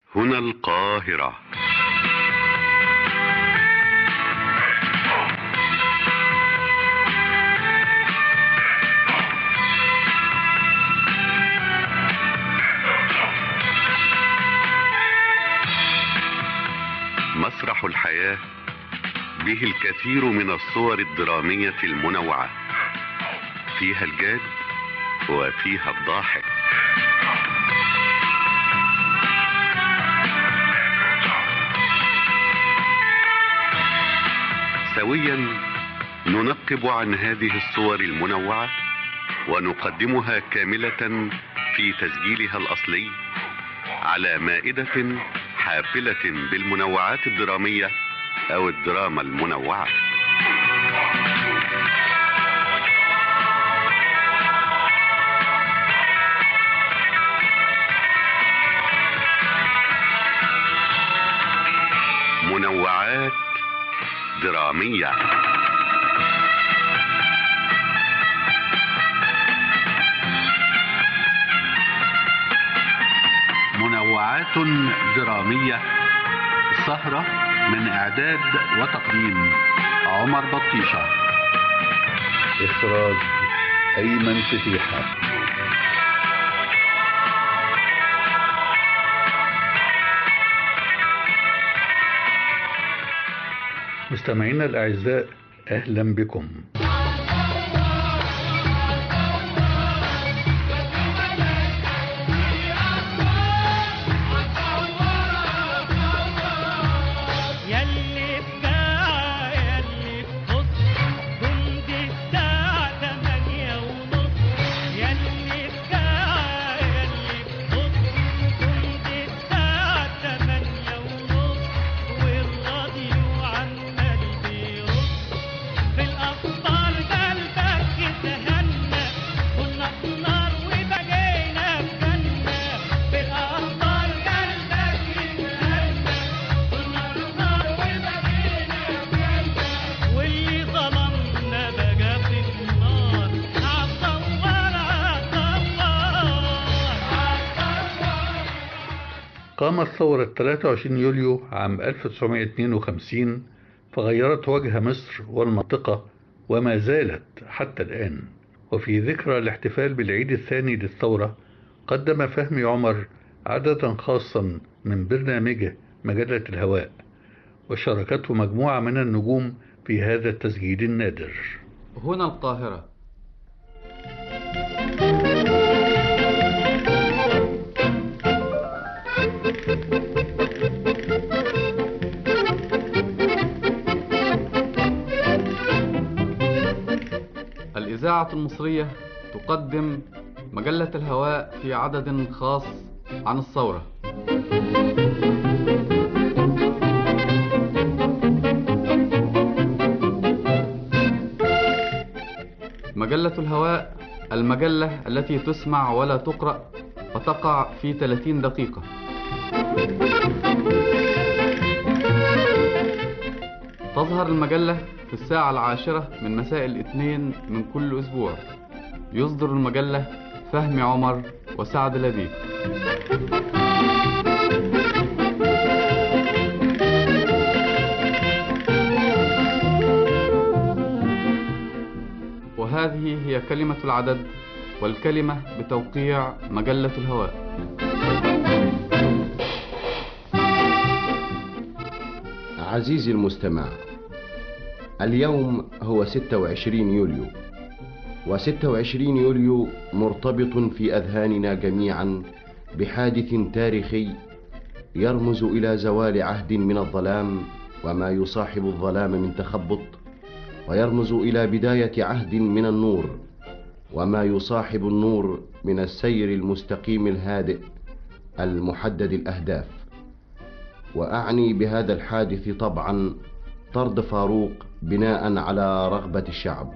هنا القاهرة مسرح الحياة به الكثير من الصور الدرامية المنوعة فيها الجاد وفيها الضاحك سويا ننقب عن هذه الصور المنوعة ونقدمها كاملة في تسجيلها الأصلي على مائدة حافلة بالمنوعات الدرامية أو الدراما المنوعة منوعات درامية منوعات درامية سهرة من إعداد وتقديم عمر بطيشة إخراج أيمن فتيحة مستمعينا الأعزاء أهلا بكم يلي بساعة يلي بنص جندي الساعة تمانية ونص يلي بساعة يلي بنص جندي الساعة تمانية ونص والراديو عمال بيرص في الأخبار قلبك يتهنى كنا في نار وبقينا في جنة في الأخبار قلبك يتهنى كنا في نار وبقينا في جنة واللي ظلمنا بقى في النار عالثوار عالثوار عالثوار قامت ثورة 23 يوليو عام 1952 فغيرت وجه مصر والمنطقة وما زالت حتى الآن وفي ذكرى الاحتفال بالعيد الثاني للثورة قدم فهمي عمر عددا خاصا من برنامجه مجلة الهواء وشاركته مجموعة من النجوم في هذا التسجيل النادر هنا القاهرة الإذاعة المصرية تقدم مجلة الهواء في عدد خاص عن الثورة مجلة الهواء المجلة التي تسمع ولا تقرأ وتقع في 30 دقيقة تظهر المجلة في الساعة العاشرة من مساء الاثنين من كل أسبوع يصدر المجلة فهمي عمر وسعد لبيب وهذه هي كلمة العدد والكلمة بتوقيع مجلة الهواء عزيزي المستمع اليوم هو 26 يوليو و26 يوليو مرتبط في أذهاننا جميعا بحادث تاريخي يرمز إلى زوال عهد من الظلام وما يصاحب الظلام من تخبط ويرمز إلى بداية عهد من النور وما يصاحب النور من السير المستقيم الهادئ المحدد الأهداف وأعني بهذا الحادث طبعا طرد فاروق بناء على رغبة الشعب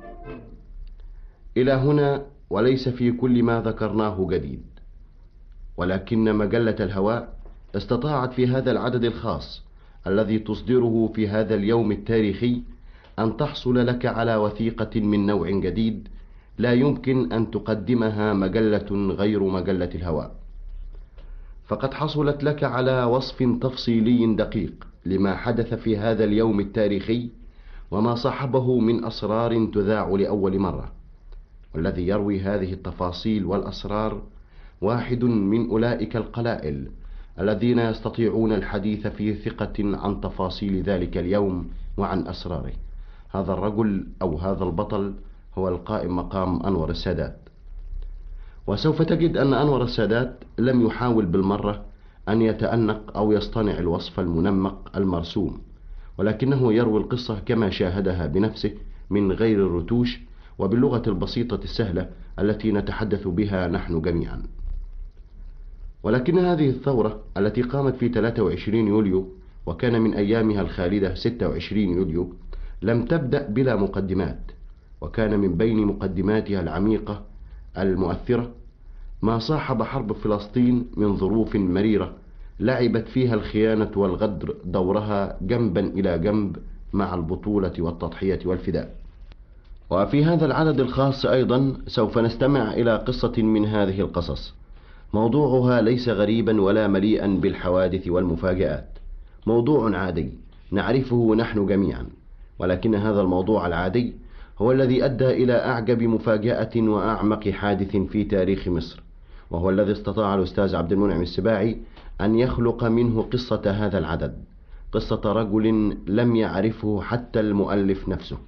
إلى هنا وليس في كل ما ذكرناه جديد ولكن مجلة الهواء استطاعت في هذا العدد الخاص الذي تصدره في هذا اليوم التاريخي أن تحصل لك على وثيقة من نوع جديد لا يمكن أن تقدمها مجلة غير مجلة الهواء فقد حصلت لك على وصف تفصيلي دقيق لما حدث في هذا اليوم التاريخي وما صاحبه من أسرار تذاع لأول مرة والذي يروي هذه التفاصيل والأسرار واحد من أولئك القلائل الذين يستطيعون الحديث في ثقة عن تفاصيل ذلك اليوم وعن أسراره هذا الرجل أو هذا البطل هو القائم مقام أنور السادات وسوف تجد أن أنور السادات لم يحاول بالمرة أن يتأنق أو يصطنع الوصف المنمق المرسوم ولكنه يروي القصة كما شاهدها بنفسه من غير الرتوش وباللغة البسيطة السهلة التي نتحدث بها نحن جميعا ولكن هذه الثورة التي قامت في 23 يوليو وكان من أيامها الخالدة 26 يوليو لم تبدأ بلا مقدمات وكان من بين مقدماتها العميقة المؤثرة ما صاحب حرب فلسطين من ظروف مريرة لعبت فيها الخيانة والغدر دورها جنبا إلى جنب مع البطولة والتضحية والفداء وفي هذا العدد الخاص أيضا سوف نستمع إلى قصة من هذه القصص موضوعها ليس غريبا ولا مليئا بالحوادث والمفاجآت موضوع عادي نعرفه نحن جميعا ولكن هذا الموضوع العادي هو الذي أدى إلى أعجب مفاجأة وأعمق حادث في تاريخ مصر وهو الذي استطاع الأستاذ عبد المنعم السباعي أن يخلق منه قصة هذا العدد قصة رجل لم يعرفه حتى المؤلف نفسه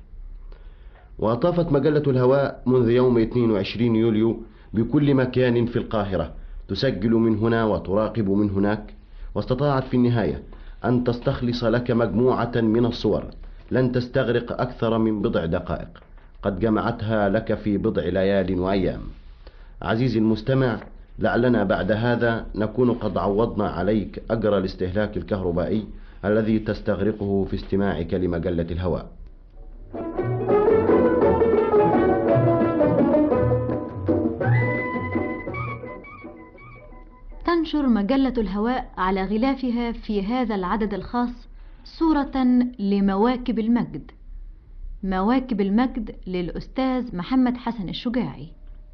وأطافت مجلة الهواء منذ يوم 22 يوليو بكل مكان في القاهرة تسجل من هنا وتراقب من هناك واستطاعت في النهاية أن تستخلص لك مجموعة من الصور لن تستغرق أكثر من بضع دقائق قد جمعتها لك في بضع ليال وأيام عزيزي المستمع لعلنا بعد هذا نكون قد عوضنا عليك أجر الاستهلاك الكهربائي الذي تستغرقه في استماعك لمجلة الهواء تنشر مجلة الهواء على غلافها في هذا العدد الخاص صورة لمواكب المجد مواكب المجد للأستاذ محمد حسن الشجاعي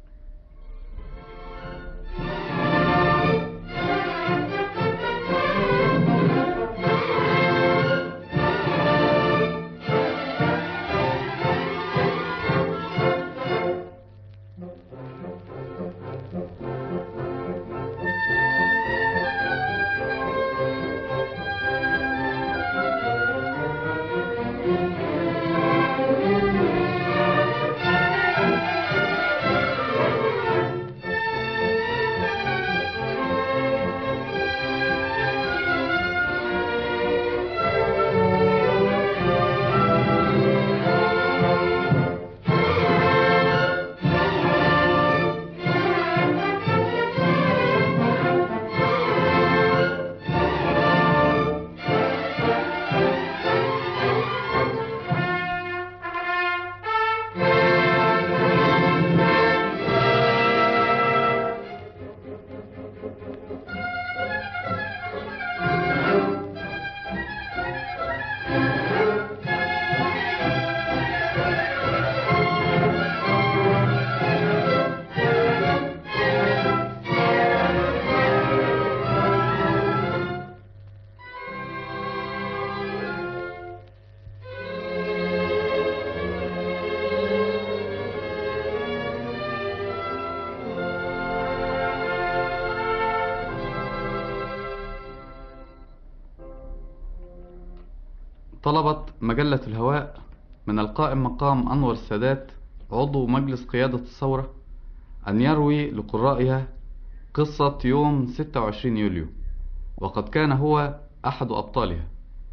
طلبت مجلة الهواء من القائم مقام أنور السادات عضو مجلس قيادة الثورة أن يروي لقرائها قصة يوم 26 يوليو وقد كان هو أحد أبطالها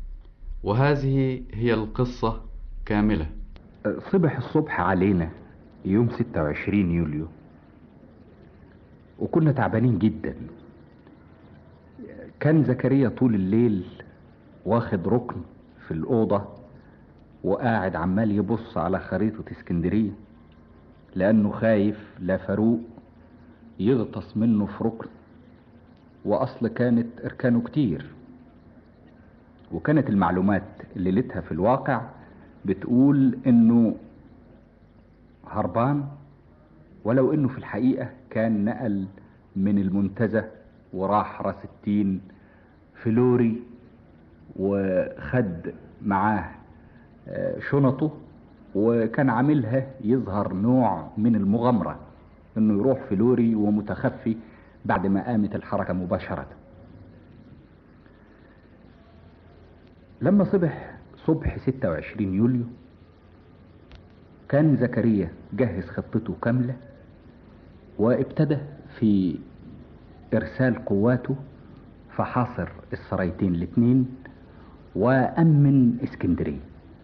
وهذه هي القصة كاملة صبح الصبح علينا يوم 26 يوليو وكنا تعبانين جدا كان زكريا طول الليل واخد ركن في الأوضة وقاعد عمال يبص على خريطة اسكندرية لأنه خايف لا فاروق يغطس منه في ركن وأصل كانت أركانه كتير وكانت المعلومات اللي لقيتها في الواقع بتقول إنه هربان ولو إنه في الحقيقة كان نقل من المنتزه وراح راس التين في لوري وخد معاه آه، شنطه وكان عاملها يظهر نوع من المغامرة انه يروح في لوري ومتخفي بعد ما قامت الحركة مباشرة لما صبح صبح 26 يوليو كان زكريا جهز خطته كاملة وابتدى في إرسال قواته فحاصر السرايتين الاتنين وأمن اسكندرية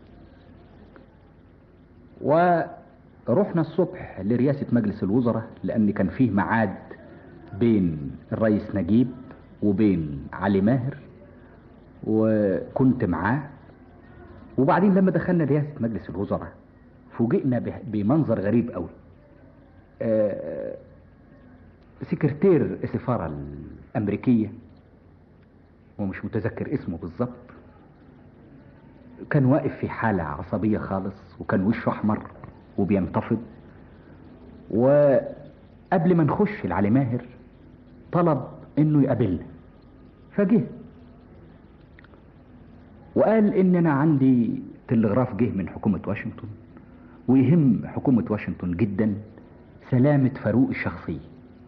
ورحنا الصبح لرئاسة مجلس الوزراء لأن كان فيه ميعاد بين الرئيس نجيب وبين علي ماهر وكنت معاه وبعدين لما دخلنا رئاسة مجلس الوزراء فوجئنا به- بمنظر غريب قوي آه، سكرتير السفارة الأمريكية ومش متذكر اسمه بالظبط كان واقف في حالة عصبية خالص وكان وشه أحمر وبينتفض وقبل ما نخش العلي ماهر طلب انه يقابلنا فجه وقال ان انا عندي تلغراف جه من حكومة واشنطن ويهم حكومة واشنطن جدا سلامة فاروق الشخصية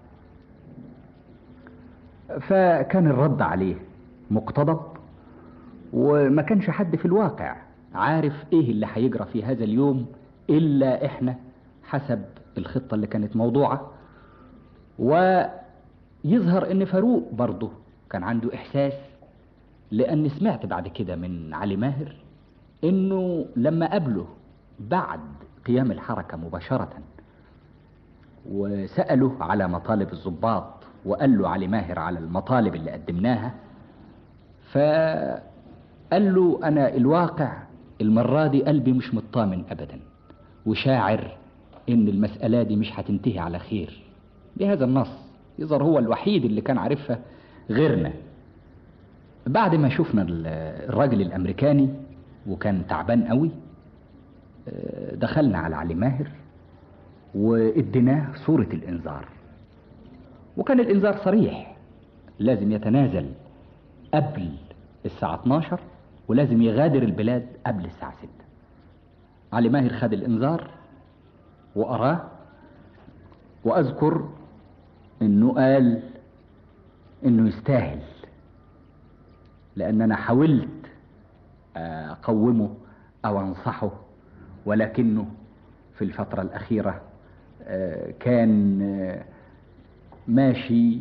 فكان الرد عليه مقتضب وما كانش حد في الواقع عارف ايه اللي هيجرى في هذا اليوم الا احنا حسب الخطة اللي كانت موضوعة ويظهر ان فاروق برضه كان عنده احساس لان سمعت بعد كده من علي ماهر انه لما قابله بعد قيام الحركة مباشرة وسأله على مطالب الضباط وقال له علي ماهر على المطالب اللي قدمناها فقال له أنا الواقع المرة دي قلبي مش مطمن أبدا وشاعر إن المسألة دي مش هتنتهي على خير بهذا النص يظهر هو الوحيد اللي كان عارفها غيرنا بعد ما شفنا ال- الراجل الأمريكاني وكان تعبان قوي آه، دخلنا على علي ماهر واديناه صورة الإنذار وكان الإنذار صريح لازم يتنازل قبل الساعة 12 ولازم يغادر البلاد قبل الساعة 6 علي ماهر خد الإنذار وقراه وأذكر إنه قال إنه يستاهل لأن أنا حاولت أقومه أو أنصحه ولكنه في الفترة الأخيرة آه، كان آه، ماشي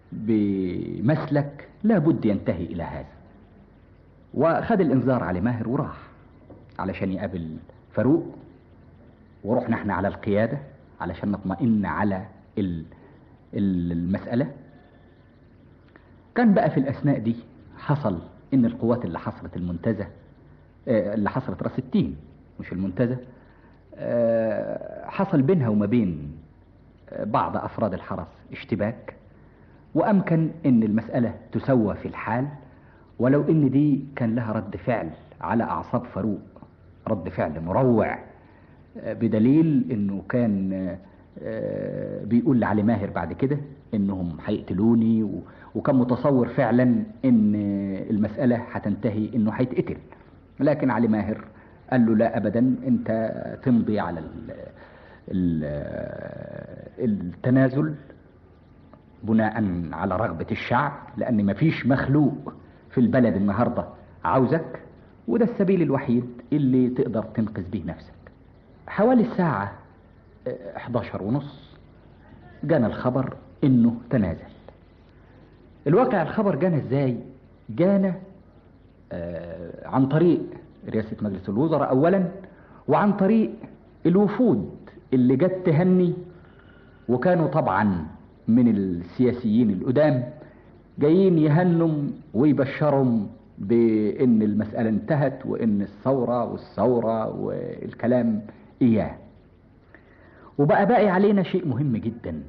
بمسلك لا بد ينتهي إلى هذا وخد الإنذار على ماهر وراح علشان يقابل فاروق ورحنا احنا على القيادة علشان نطمئن على ال- ال- المسألة كان بقى في الأثناء دي حصل إن القوات اللي حصلت المنتزه آه، اللي حصلت راس التين مش المنتزه آه، حصل بينها وما بين آه، بعض أفراد الحرس اشتباك وأمكن إن المسألة تسوى في الحال ولو إن دي كان لها رد فعل على أعصاب فاروق رد فعل مروع آه، بدليل إنه كان آه، آه، بيقول لعلي ماهر بعد كده إنهم هيقتلوني و- وكان متصور فعلا إن المسألة هتنتهي إنه هيتقتل لكن علي ماهر قال له لا ابدا انت تمضي على ال ال التنازل بناء على رغبة الشعب لان مفيش مخلوق في البلد النهاردة عاوزك وده السبيل الوحيد اللي تقدر تنقذ به نفسك حوالي الساعة اه، 11 ونص جانا الخبر انه تنازل الواقع الخبر جانا ازاي جانا آه، عن طريق رئاسة مجلس الوزراء أولا وعن طريق الوفود اللي جت تهني وكانوا طبعا من السياسيين القدام جايين يهنم ويبشرهم بأن المسألة انتهت وأن الثورة والثورة والكلام إياه وبقى باقي علينا شيء مهم جدا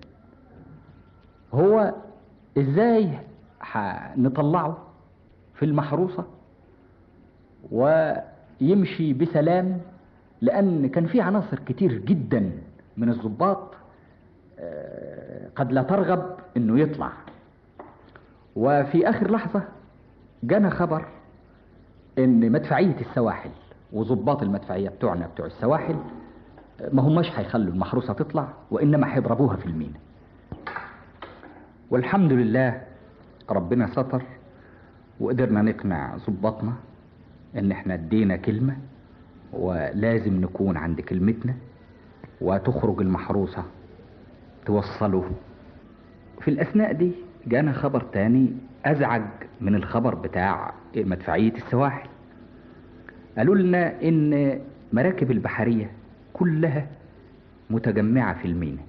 هو ازاي نطلعه في المحروسة ويمشي بسلام لأن كان في عناصر كتير جدا من الضباط آه، قد لا ترغب انه يطلع وفي آخر لحظة جانا خبر إن مدفعية السواحل وظباط المدفعية بتوعنا بتوع السواحل ما هماش هيخلوا المحروسة تطلع وإنما هيضربوها في المينا والحمد لله ربنا ستر وقدرنا نقنع ظباطنا إن إحنا ادينا كلمة ولازم نكون عند كلمتنا وتخرج المحروسة توصله في الأثناء دي جانا خبر تاني أزعج من الخبر بتاع مدفعية السواحل قالوا لنا إن مراكب البحرية كلها متجمعة في المينا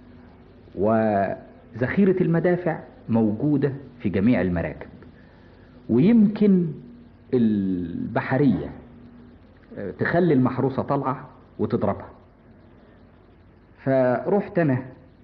وذخيرة المدافع موجودة في جميع المراكب ويمكن البحرية تخلي المحروسة طالعة وتضربها فرحت أنا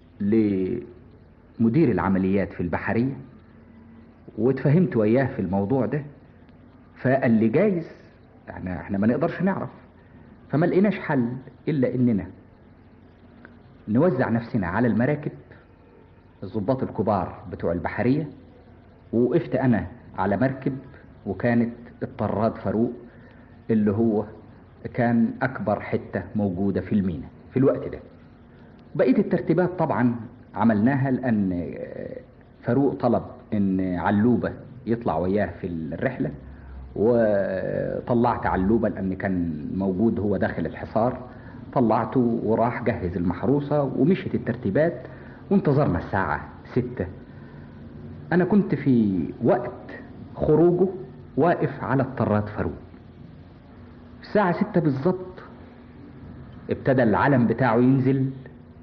لمدير العمليات في البحرية واتفهمت وياه في الموضوع ده فقال لي جايز احنا احنا ما نقدرش نعرف فما لقيناش حل الا اننا نوزع نفسنا على المراكب الضباط الكبار بتوع البحرية ووقفت انا على مركب وكانت الطراد فاروق اللي هو كان اكبر حتة موجودة في المينا في الوقت ده بقية الترتيبات طبعا عملناها لان فاروق طلب ان علوبة يطلع وياه في الرحلة وطلعت علوبة لان كان موجود هو داخل الحصار طلعته وراح جهز المحروسة ومشيت الترتيبات وانتظرنا الساعة ستة انا كنت في وقت خروجه واقف على الطراد فاروق الساعة ستة بالظبط ابتدى العلم بتاعه ينزل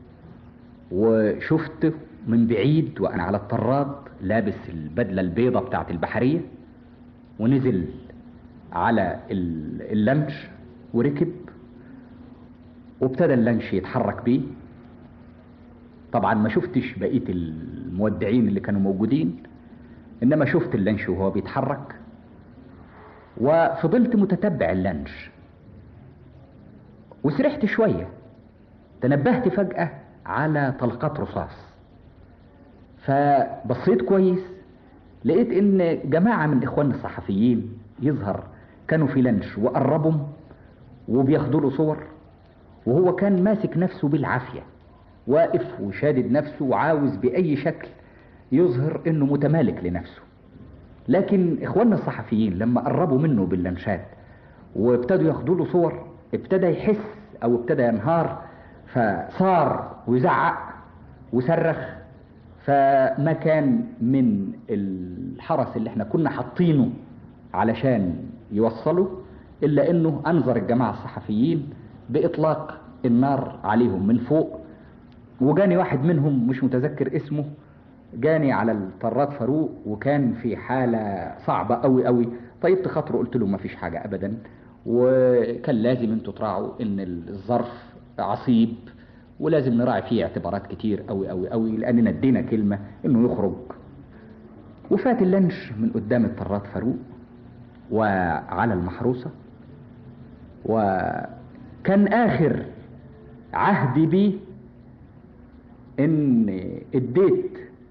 وشفته من بعيد وانا على الطراد لابس البدلة البيضة بتاعت البحرية ونزل على اللانش وركب وابتدى اللانش يتحرك بيه طبعا ما شفتش بقية المودعين اللي كانوا موجودين انما شفت اللانش وهو بيتحرك وفضلت متتبع اللانش وسرحت شوية تنبهت فجأة على طلقات رصاص فبصيت كويس لقيت ان جماعة من اخواننا الصحفيين يظهر كانوا في لانش وقربهم وبياخدوا له صور وهو كان ماسك نفسه بالعافية واقف وشادد نفسه وعاوز بأي شكل يظهر انه متمالك لنفسه لكن اخواننا الصحفيين لما قربوا منه باللانشات وابتدوا ياخدوا له صور ابتدى يحس او ابتدى ينهار فصار ويزعق وصرخ فما كان من الحرس اللي احنا كنا حاطينه علشان يوصله الا انه انظر الجماعه الصحفيين باطلاق النار عليهم من فوق وجاني واحد منهم مش متذكر اسمه جاني على الطراد فاروق وكان في حالة صعبة قوي قوي طيبت خاطره قلت له ما فيش حاجة ابدا وكان لازم انتوا تراعوا ان الظرف عصيب ولازم نراعي فيه اعتبارات كتير قوي قوي قوي لاننا ادينا كلمة انه يخرج وفات اللانش من قدام الطراد فاروق وعلى المحروسة وكان اخر عهدي بيه ان اديت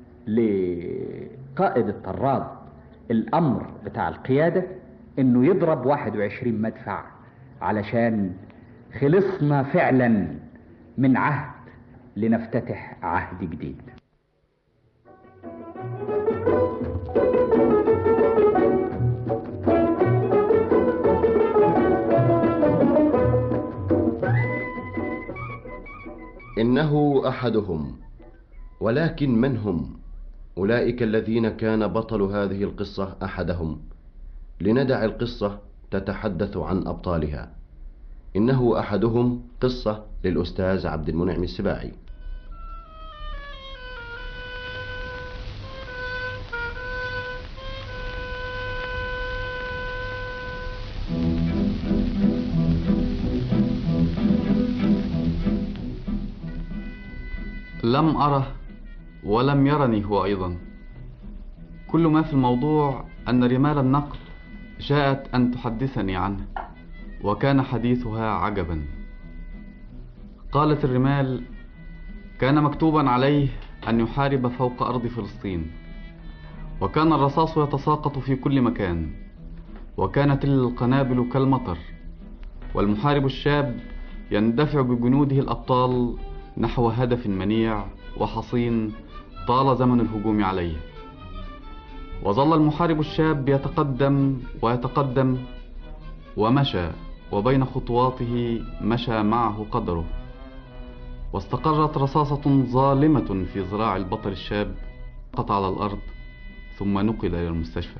لقائد الطراد الامر بتاع القيادة انه يضرب 21 مدفع علشان خلصنا فعلا من عهد لنفتتح عهد جديد إنه أحدهم ولكن من هم أولئك الذين كان بطل هذه القصة أحدهم لندع القصة تتحدث عن أبطالها إنه أحدهم قصة للأستاذ عبد المنعم السباعي لم أره ولم يرني هو أيضا كل ما في الموضوع أن رمال النقل جاءت أن تحدثني عنه وكان حديثها عجبا قالت الرمال كان مكتوبا عليه أن يحارب فوق أرض فلسطين وكان الرصاص يتساقط في كل مكان وكانت القنابل كالمطر والمحارب الشاب يندفع بجنوده الأبطال نحو هدف منيع وحصين طال زمن الهجوم عليه وظل المحارب الشاب يتقدم ويتقدم ومشى وبين خطواته مشى معه قدره واستقرت رصاصة ظالمة في ذراع البطل الشاب قطع على الأرض ثم نقل إلى المستشفى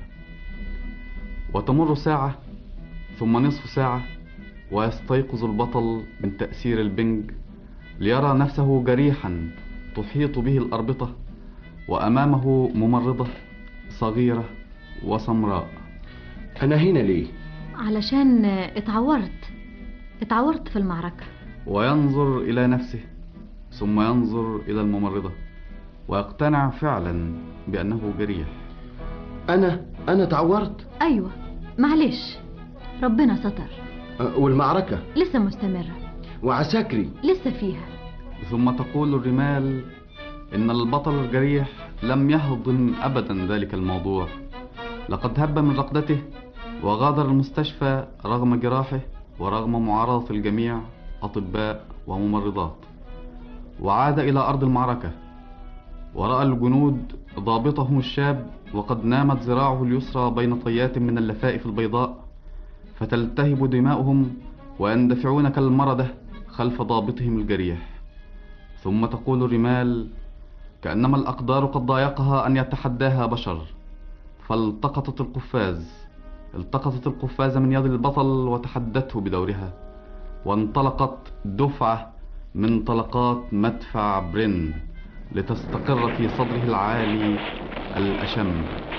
وتمر ساعة ثم نصف ساعة ويستيقظ البطل من تأثير البنج ليرى نفسه جريحا تحيط به الأربطة وأمامه ممرضة صغيرة وسمراء أنا هنا ليه؟ علشان اتعورت اتعورت في المعركة وينظر إلى نفسه ثم ينظر إلى الممرضة ويقتنع فعلا بأنه جريح أنا أنا تعورت أيوة معلش ربنا ستر أه، والمعركة لسه مستمرة وعساكري لسه فيها ثم تقول الرمال إن البطل الجريح لم يهضم أبدا ذلك الموضوع لقد هب من رقدته وغادر المستشفى رغم جراحه ورغم معارضة الجميع أطباء وممرضات وعاد إلى أرض المعركة ورأى الجنود ضابطهم الشاب وقد نامت ذراعه اليسرى بين طيات من اللفائف البيضاء فتلتهب دماؤهم ويندفعون كالمردة خلف ضابطهم الجريح ثم تقول الرمال كأنما الأقدار قد ضايقها أن يتحداها بشر فالتقطت القفاز التقطت القفاز من يد البطل وتحدته بدورها وانطلقت دفعة من طلقات مدفع برين لتستقر في صدره العالي الأشم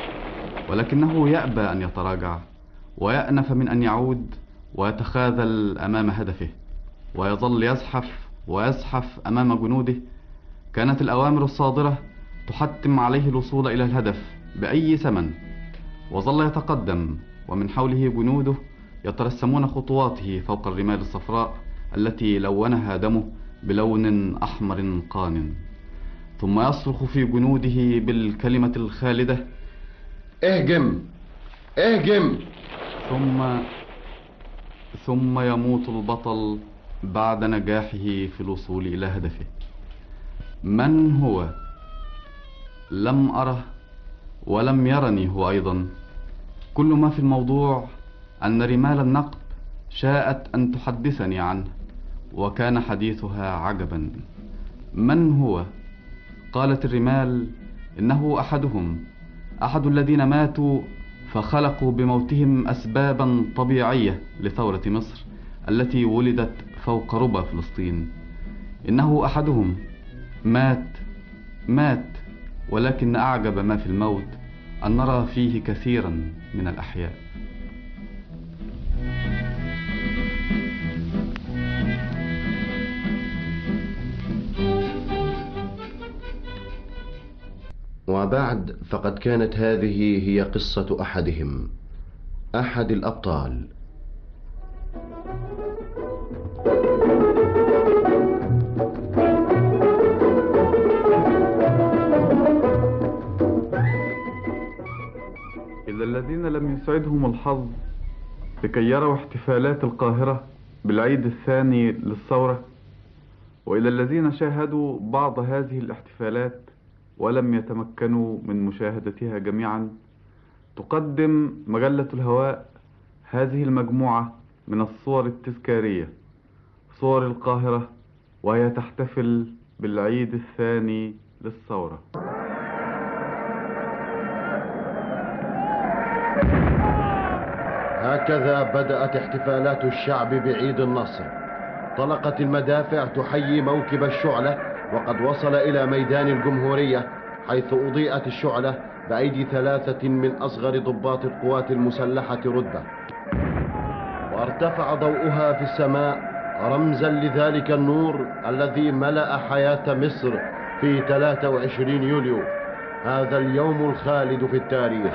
ولكنه يأبى أن يتراجع ويأنف من أن يعود ويتخاذل أمام هدفه ويظل يزحف ويزحف أمام جنوده كانت الأوامر الصادرة تحتم عليه الوصول إلى الهدف بأي ثمن وظل يتقدم ومن حوله جنوده يترسمون خطواته فوق الرمال الصفراء التي لونها دمه بلون أحمر قان ثم يصرخ في جنوده بالكلمة الخالدة اهجم اهجم ثم ثم يموت البطل بعد نجاحه في الوصول إلى هدفه من هو لم أره ولم يرني هو أيضا كل ما في الموضوع أن رمال النقب شاءت أن تحدثني عنه وكان حديثها عجبا من هو قالت الرمال إنه أحدهم أحد الذين ماتوا فخلقوا بموتهم أسبابا طبيعية لثورة مصر التي ولدت فوق ربى فلسطين إنه أحدهم مات مات ولكن أعجب ما في الموت أن نرى فيه كثيرا من الأحياء وبعد فقد كانت هذه هي قصة أحدهم أحد الأبطال إلا الذين لم يسعدهم الحظ لكي يروا احتفالات القاهرة بالعيد الثاني للثورة وإلى الذين شاهدوا بعض هذه الاحتفالات ولم يتمكنوا من مشاهدتها جميعا تقدم مجلة الهواء هذه المجموعة من الصور التذكارية صور القاهرة وهي تحتفل بالعيد الثاني للثورة هكذا بدأت احتفالات الشعب بعيد النصر طلقت المدافع تحيي موكب الشعلة وقد وصل إلى ميدان الجمهورية حيث أضيئت الشعلة بأيدي ثلاثة من أصغر ضباط القوات المسلحة رتبة وارتفع ضوءها في السماء رمزا لذلك النور الذي ملأ حياة مصر في 23 يوليو هذا اليوم الخالد في التاريخ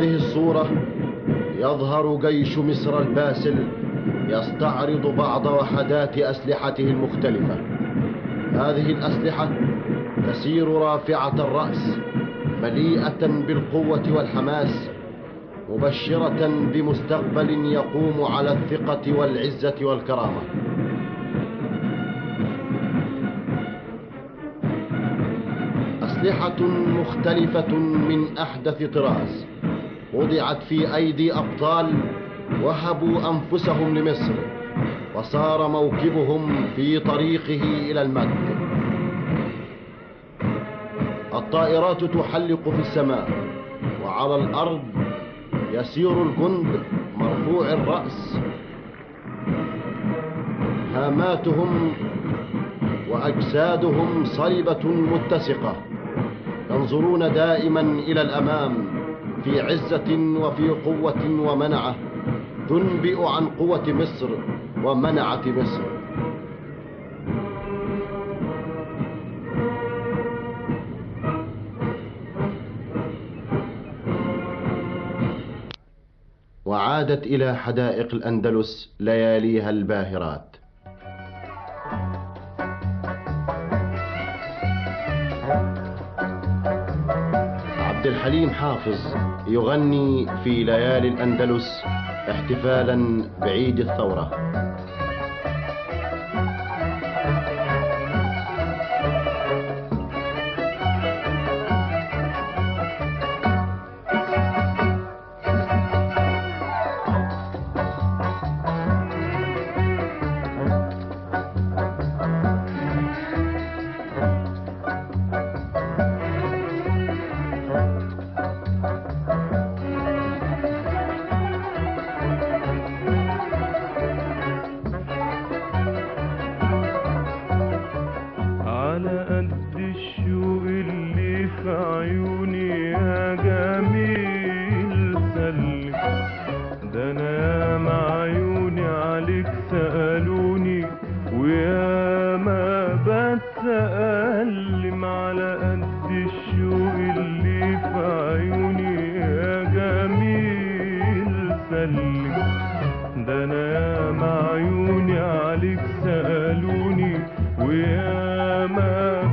هذه الصورة يظهر جيش مصر الباسل يستعرض بعض وحدات أسلحته المختلفة هذه الأسلحة تسير رافعة الرأس مليئة بالقوة والحماس مبشرة بمستقبل يقوم على الثقة والعزة والكرامة أسلحة مختلفة من أحدث طراز وضعت في أيدي أبطال وهبوا أنفسهم لمصر وصار موكبهم في طريقه إلى المجد الطائرات تحلق في السماء وعلى الأرض يسير الجند مرفوع الرأس هاماتهم وأجسادهم صلبة متسقة ينظرون دائما إلى الأمام في عزة وفي قوة ومنعة تنبئ عن قوة مصر ومنعة مصر وعادت إلى حدائق الأندلس لياليها الباهرات عبد الحليم حافظ يغني في ليالي الأندلس احتفالا بعيد الثورة على قد الشوق اللي في عيوني يا جميل سلم ده انا يا عيوني عليك سألوني ويا ما بتألم على قد الشوق اللي في عيوني يا جميل سلم ده انا يا عيوني عليك سألوني ويا ما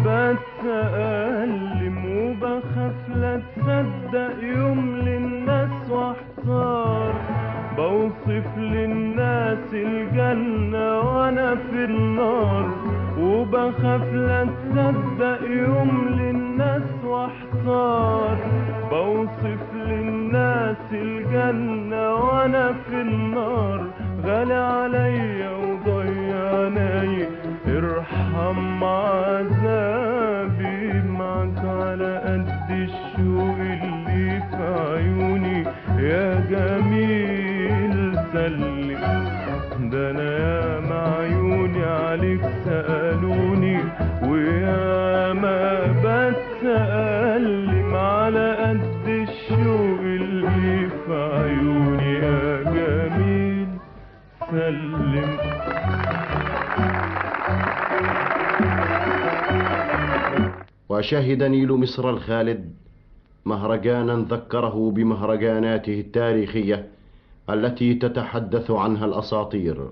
بتألم وبخاف لا تصدق يوم للناس واحتار بوصف للناس الجنة وانا في النار وبخاف لا تصدق يوم للناس واحتار بوصف للناس الجنة وانا في النار غالي عليا وضيعني ارحم عذابي معك على قد الشوق اللي في عيوني يا جميل سلم ده انا يا معيوني عليك سألوني ويا ما بتألم على قد الشوق اللي في عيوني يا جميل سلم وشهد نيل مصر الخالد مهرجانا ذكره بمهرجاناته التاريخية التي تتحدث عنها الأساطير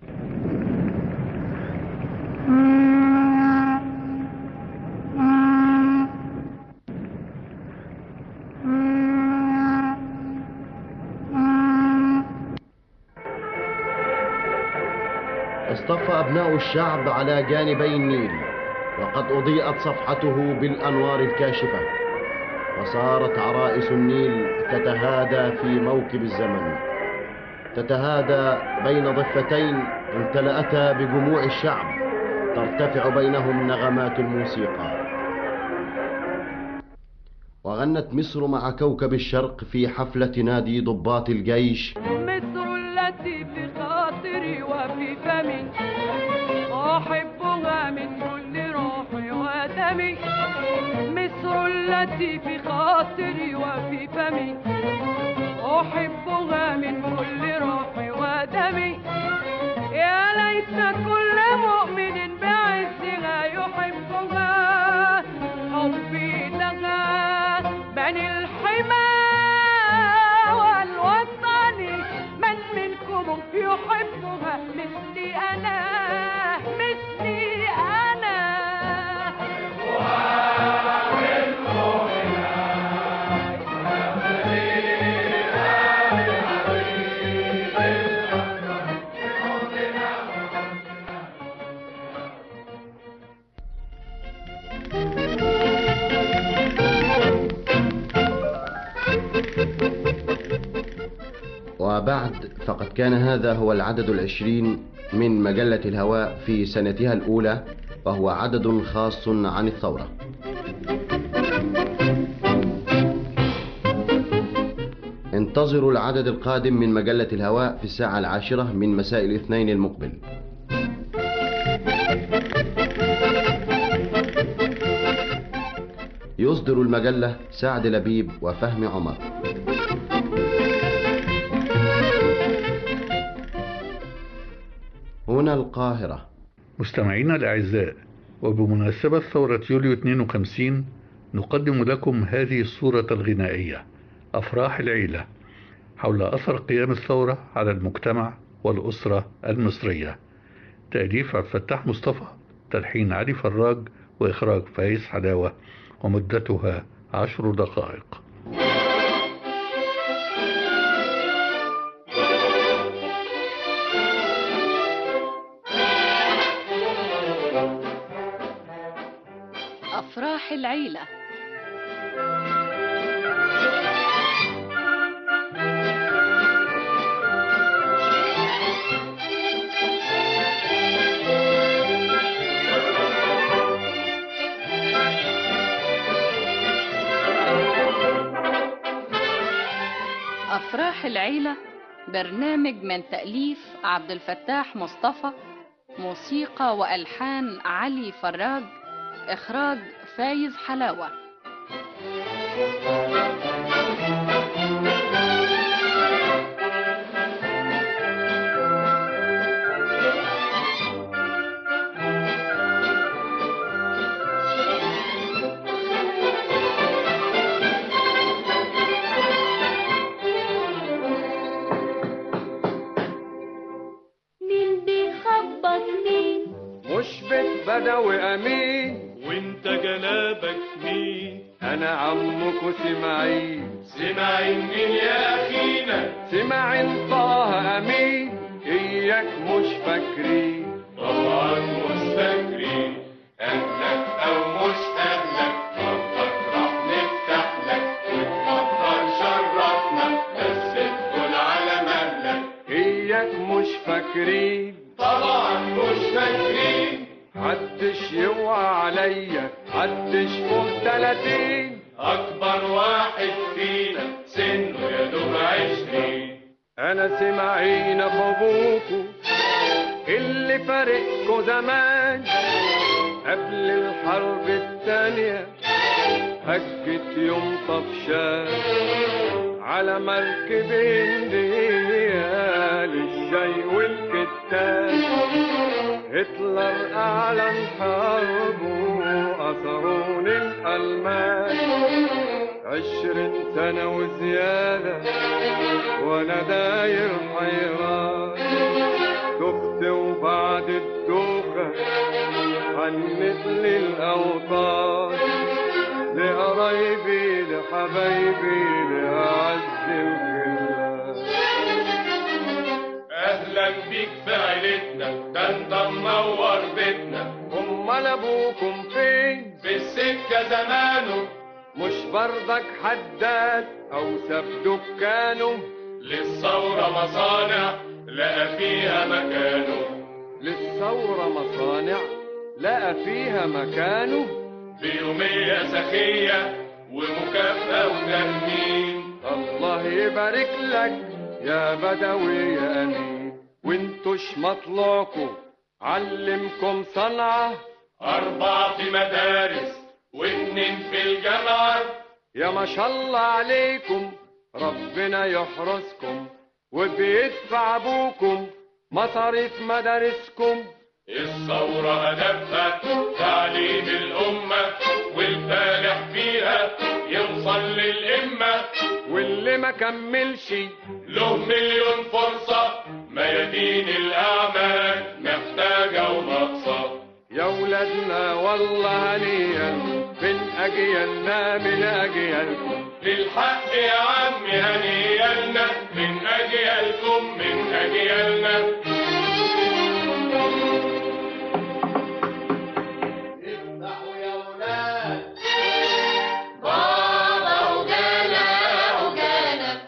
اصطف أبناء الشعب على جانبي النيل وقد أضيئت صفحته بالأنوار الكاشفة وصارت عرائس النيل تتهادى في موكب الزمن تتهادى بين ضفتين امتلأتا بجموع الشعب ترتفع بينهم نغمات الموسيقى وغنت مصر مع كوكب الشرق في حفلة نادي ضباط الجيش مصر التي في خاطري وفي فمي أحبها من كل روحي ودمي مصر التي في خاطري وفي فمي أحبها من كل روحي ودمي يا ليت كل مؤمن بعزها يحبها حبي لها بني الحمى غيركم يحبها مثلي أنا مثلي أنا وبعد فقد كان هذا هو العدد العشرين من مجلة الهواء في سنتها الأولى وهو عدد خاص عن الثورة انتظروا العدد القادم من مجلة الهواء في الساعة العاشرة من مساء الاثنين المقبل يصدر المجلة سعد لبيب وفهمي عمر هنا القاهرة مستمعينا الأعزاء وبمناسبة ثورة يوليو 52 نقدم لكم هذه الصورة الغنائية أفراح العيلة حول أثر قيام الثورة على المجتمع والأسرة المصرية تأليف عبد الفتاح مصطفى تلحين علي فراج وإخراج فايز حلاوة ومدتها عشر دقائق أفراح العيلة أفراح العيلة برنامج من تأليف عبد الفتاح مصطفى موسيقى وألحان علي فراج إخراج فايز حلاوة مين بيخبط مين مش بيت بدوي امين وانت جنابك مين انا عمكو سماعين سماعين مين يا اخينا سماعين طه امين اياك مش فاكرين طبعا مستكرين اهلك او مش اهلك ربك راح نفتح لك وتفضل شرفنا بس تدخل على مهلك اياك مش فاكرين طبعا مش فاكرين حدش يوعى عليا حدش فوق تلاتين اكبر واحد فينا سنه يا دوب عشرين انا سماعين اخو ابوكو اللي فارقكو زمان قبل الحرب التانية هجت يوم طفشان على مركب هندية للشاي والكتان هتلر أعلن حربه أثرون الألمان عشرين سنة وزيادة وأنا داير حيران دخت وبعد الدوخة حنت لي الأوطان لقرايبي لحبايبي لأعز الخلان اهلا بيك في عيلتنا ده انت منور بيتنا أمال أبوكم فين في السكة زمانه مش برضك حداد أو ساب دكانه للثورة مصانع لقى فيها مكانه للثورة مصانع لقى فيها مكانه بيومية سخية ومكافأة وتأمين الله يبارك لك يا بدوي يا أمين وانتوش مطلعكم علمكم صنعة أربعة في مدارس واتنين في الجامعة يا ما شاء الله عليكم ربنا يحرسكم وبيدفع ابوكم مصاريف مدارسكم الثورة هدفها تعليم الأمة والفالح فيها يوصل للإمة واللي ما كملش له مليون فرصة ميادين الأعمال محتاجة وناقصة يا ولادنا والله هنيا من أجيالنا من أجيالكم للحق يا عم هنيالنا من أجيالكم من أجيالنا افتحوا يا ولاد بابا وجانا وجانا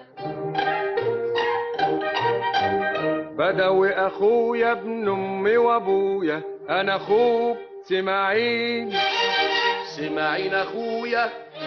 بدوي أخويا ابن أمي وأبويا أنا أخوك سماعين سماعين اخويا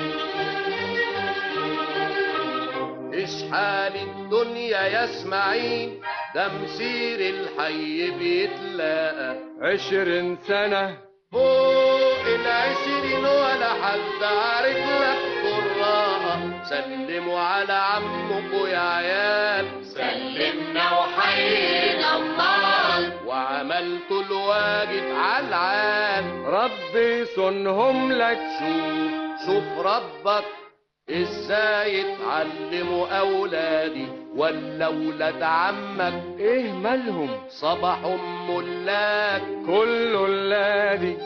ايش حال الدنيا يا اسماعيل ده مسير الحي بيتلاقى عشرين سنة فوق العشرين ولا حد عارف لك بالراحة سلموا على عمكوا يا عيال سلمنا وحيينا الله وعملتوا الواجب على العال ربي صنهم لك شوف شوف ربك ازاي تعلموا اولادي ولا ولاد عمك ايه مالهم صباحهم ملاك كل ولادي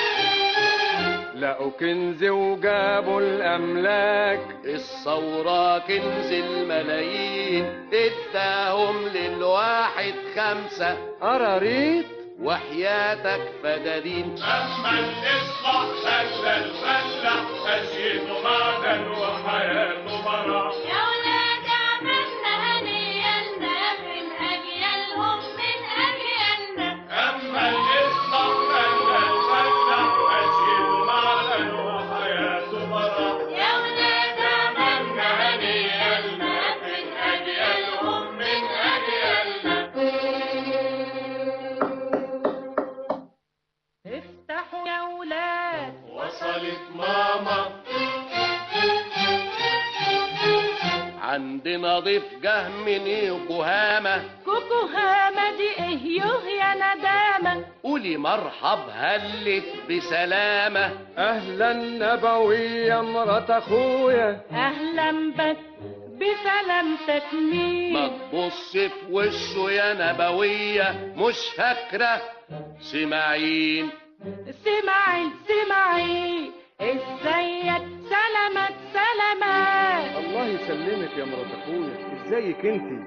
لقوا كنز وجابوا الأملاك الثورة كنز الملايين اداهم للواحد خمسة قراريط وحياتك فدادين أما الإصلاح خلى الفلاح أسيده معدن وحياته براح يا ولاد عملنا هنيالنا من أجيالهم من أجيالنا أما الإصلاح خلى الفلاح أسيده معدن وحياته براح يا ولاد عملنا هنيالنا من أجيالهم من أجيالنا افتحوا يا ولاد وصلت ماما عندنا ضيف جه من يوكوهاما كوكو هامة دي ايه يوه يا ندامة قولي مرحب هلت بسلامة أهلا نبوية مرات أخويا اهلا بك بسلامتك ما مين تبص في وشه يا نبوية مش فاكرة سماعين سمعي سمعي ازيك سلامت سلامات الله يسلمك يا مرات أخويا ازيك انتي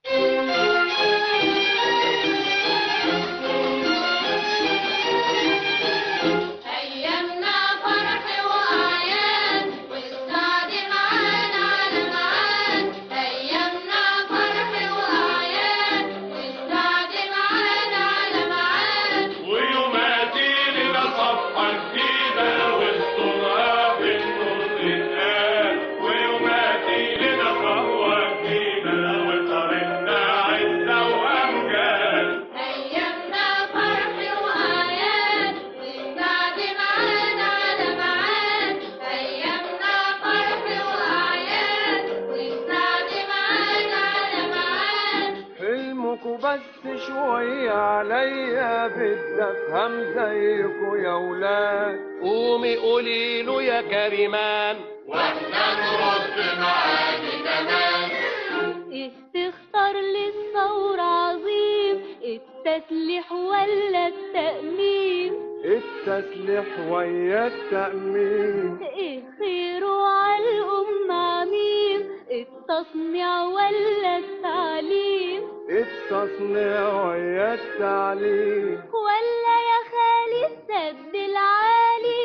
أيامنا فرح وأعياد والسعد معانا على معاد أيامنا فرح وأعياد والسعد معانا على معاد ويوماتي لنا صفحة جديدة والصورة بالنور تتقال ويوماتي لنا قهوة جديدة وطريقنا عزة وأمجاد أيامنا فرح وأعياد والسعد معانا على معاد أيامنا فرح وأعياد والسعد معانا على معاد حلمكوا بس شوية عليا بدي أفهم زيكوا يا ولاد قومي قولي له يا كريمان واحنا نرد معاك كمان استخسار للثورة عظيم التسليح ولا التأمين التسليح ويا التأمين ايه خيره على الأمة عميم التصنيع ولا التعليم التصنيع ويا التعليم ولا يا خالي السد العالي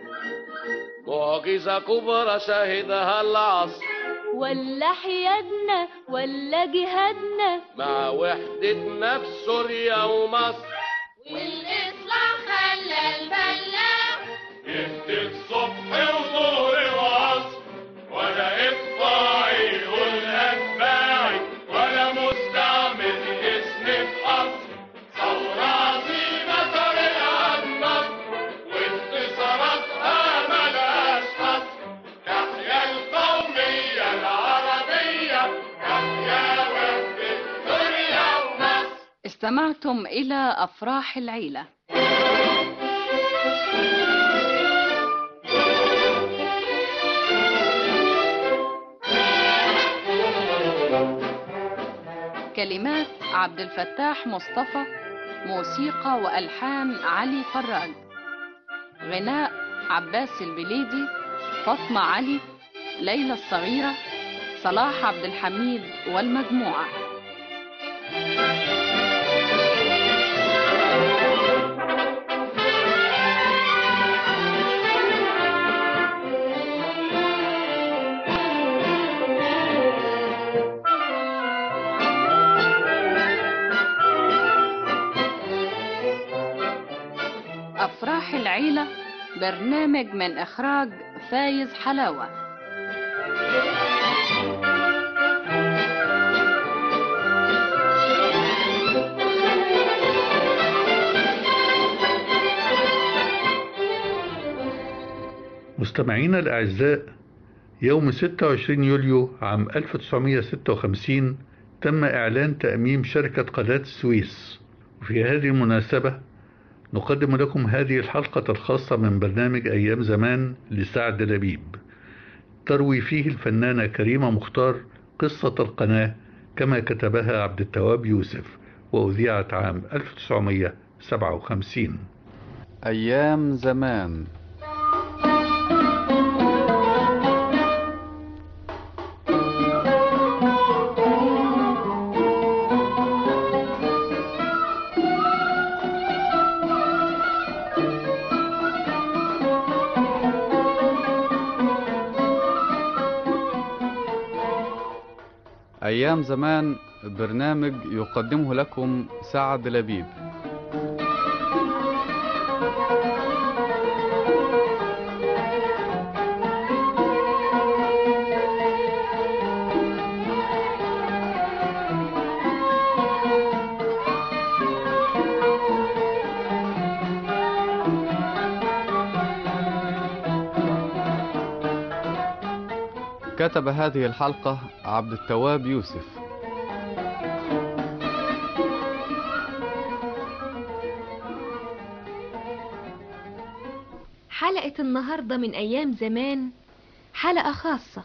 معجزة كبرى شهدها العصر ولا حيادنا ولا جهادنا مع وحدة نفس سوريا ومصر والإصلاح خلى الفلاح يهدي الصبح وظهر وعصر ولا إقطاعي يقول أتباعي ولا مستعمل اسم في قصر ثورة عظيمة طريقها النصر وانتصاراتها ملهاش حصر تحيا القومية العربية تحيا وحدة سوريا ومصر استمعتم إلى أفراح العيلة كلمات عبد الفتاح مصطفى موسيقى وألحان علي فراج غناء عباس البليدي فاطمة علي ليلى الصغيرة صلاح عبد الحميد والمجموعة أفراح العيلة برنامج من إخراج فايز حلاوة مستمعينا الأعزاء يوم 26 يوليو عام 1956 تم إعلان تأميم شركة قناة السويس وفي هذه المناسبة نقدم لكم هذه الحلقة الخاصة من برنامج أيام زمان لسعد لبيب تروي فيه الفنانة كريمة مختار قصة القناة كما كتبها عبد التواب يوسف وأذيعت عام 1957 أيام زمان أيام زمان برنامج يقدمه لكم سعد لبيب كتب هذه الحلقة عبد التواب يوسف حلقة النهاردة من أيام زمان حلقة خاصة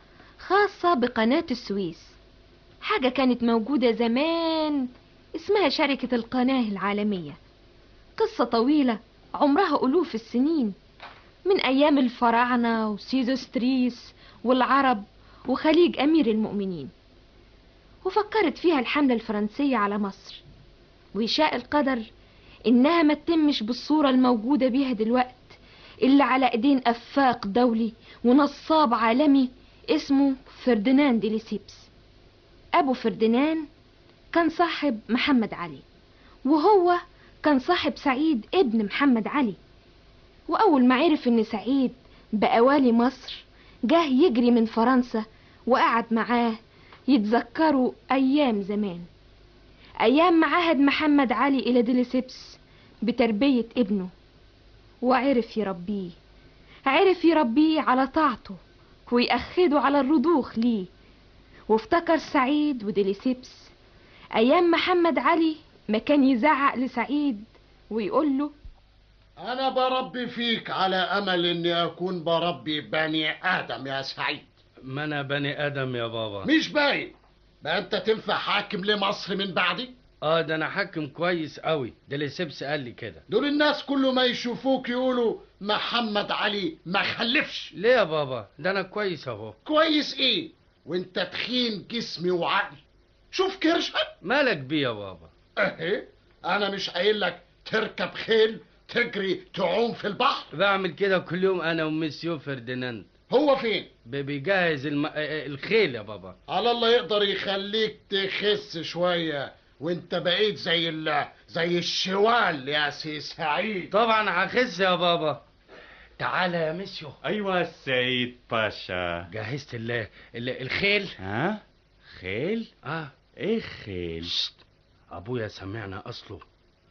خاصة بقناة السويس حاجة كانت موجودة زمان اسمها شركة القناة العالمية قصة طويلة عمرها ألوف السنين من أيام الفراعنة وسيزوستريس والعرب وخليج أمير المؤمنين وفكرت فيها الحملة الفرنسية على مصر ويشاء القدر إنها ما تتمش بالصورة الموجودة بيها دلوقت اللي على إيدين أفاق دولي ونصاب عالمي اسمه فرديناند ليسيبس أبو فرديناند كان صاحب محمد علي وهو كان صاحب سعيد ابن محمد علي وأول ما عرف إن سعيد بقى والي مصر جه يجري من فرنسا وقعد معاه يتذكروا أيام زمان أيام ما عهد محمد علي إلى ديليسيبس بتربية ابنه وعرف يربيه عرف يربيه على طاعته ويأخده على الرضوخ ليه وافتكر سعيد وديليسيبس أيام محمد علي ما كان يزعق لسعيد ويقول له أنا بربي فيك على أمل إني أكون بربي بني آدم يا سعيد ما انا بني ادم يا بابا مش باين بقى أنت تنفع حاكم لمصر من بعدي اه ده انا حاكم كويس قوي ده اللي سيبس قال لي كده دول الناس كل ما يشوفوك يقولوا محمد علي ما خلفش ليه يا بابا ده انا كويس اهو كويس إيه وأنت تخين جسمي وعقلي شوف كرشك مالك بيه يا بابا اهي انا مش قايل لك تركب خيل تجري تعوم في البحر بعمل كده كل يوم انا ومسيو فرديناند هو فين ب- بيجهز الم... آه، آه، الخيل يا بابا على الله يقدر يخليك تخس شوية وانت بقيت زي ال... زي الشوال يا سي سعيد طبعا هخس يا بابا تعالى يا مسيو ايوه السيد باشا جهزت ال... ال... الخيل ها خيل اه ايه خيل ابويا سمعنا اصله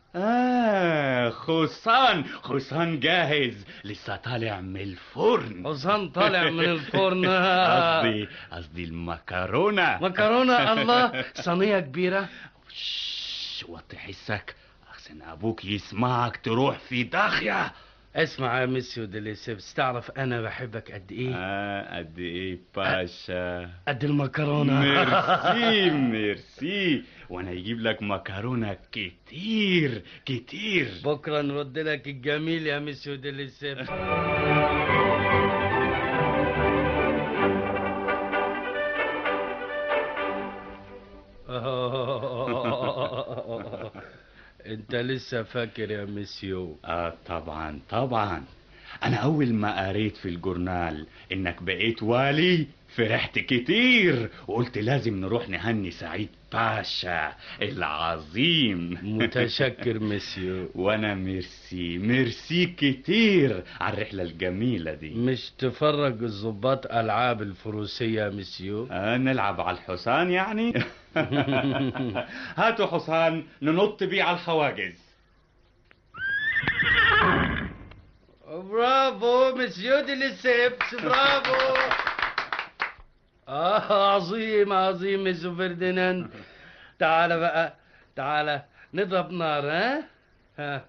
اه خصان خصان جاهز لسه طالع من الفرن حسام طالع من الفرن قصدي قصدي المكرونه مكرونه الله صينيه كبيره شش، وطي حسك احسن ابوك يسمعك تروح في داخيه اسمع يا ميسيو ديليسيبس تعرف انا بحبك قد ايه اه قد ايه باشا قد المكرونه ميرسي ميرسي وانا اجيب لك مكرونه كتير كتير بكره نرد لك الجميل يا ميسيو ديليسيبس انت لسه فاكر يا ميسيو اه طبعا طبعا انا اول ما قريت في الجورنال انك بقيت والي فرحت كتير وقلت لازم نروح نهني سعيد باشا العظيم متشكر ميسيو وانا ميرسي ميرسي كتير على الرحله الجميله دي مش تفرج الضباط العاب الفروسيه يا ميسيو آه نلعب على الحصان يعني هاتوا حصان ننط بيه على الخواجز برافو مسيو ديليسيبس برافو اه عظيم عظيم مسيو فرديناند تعال بقى تعال نضرب نار ها ها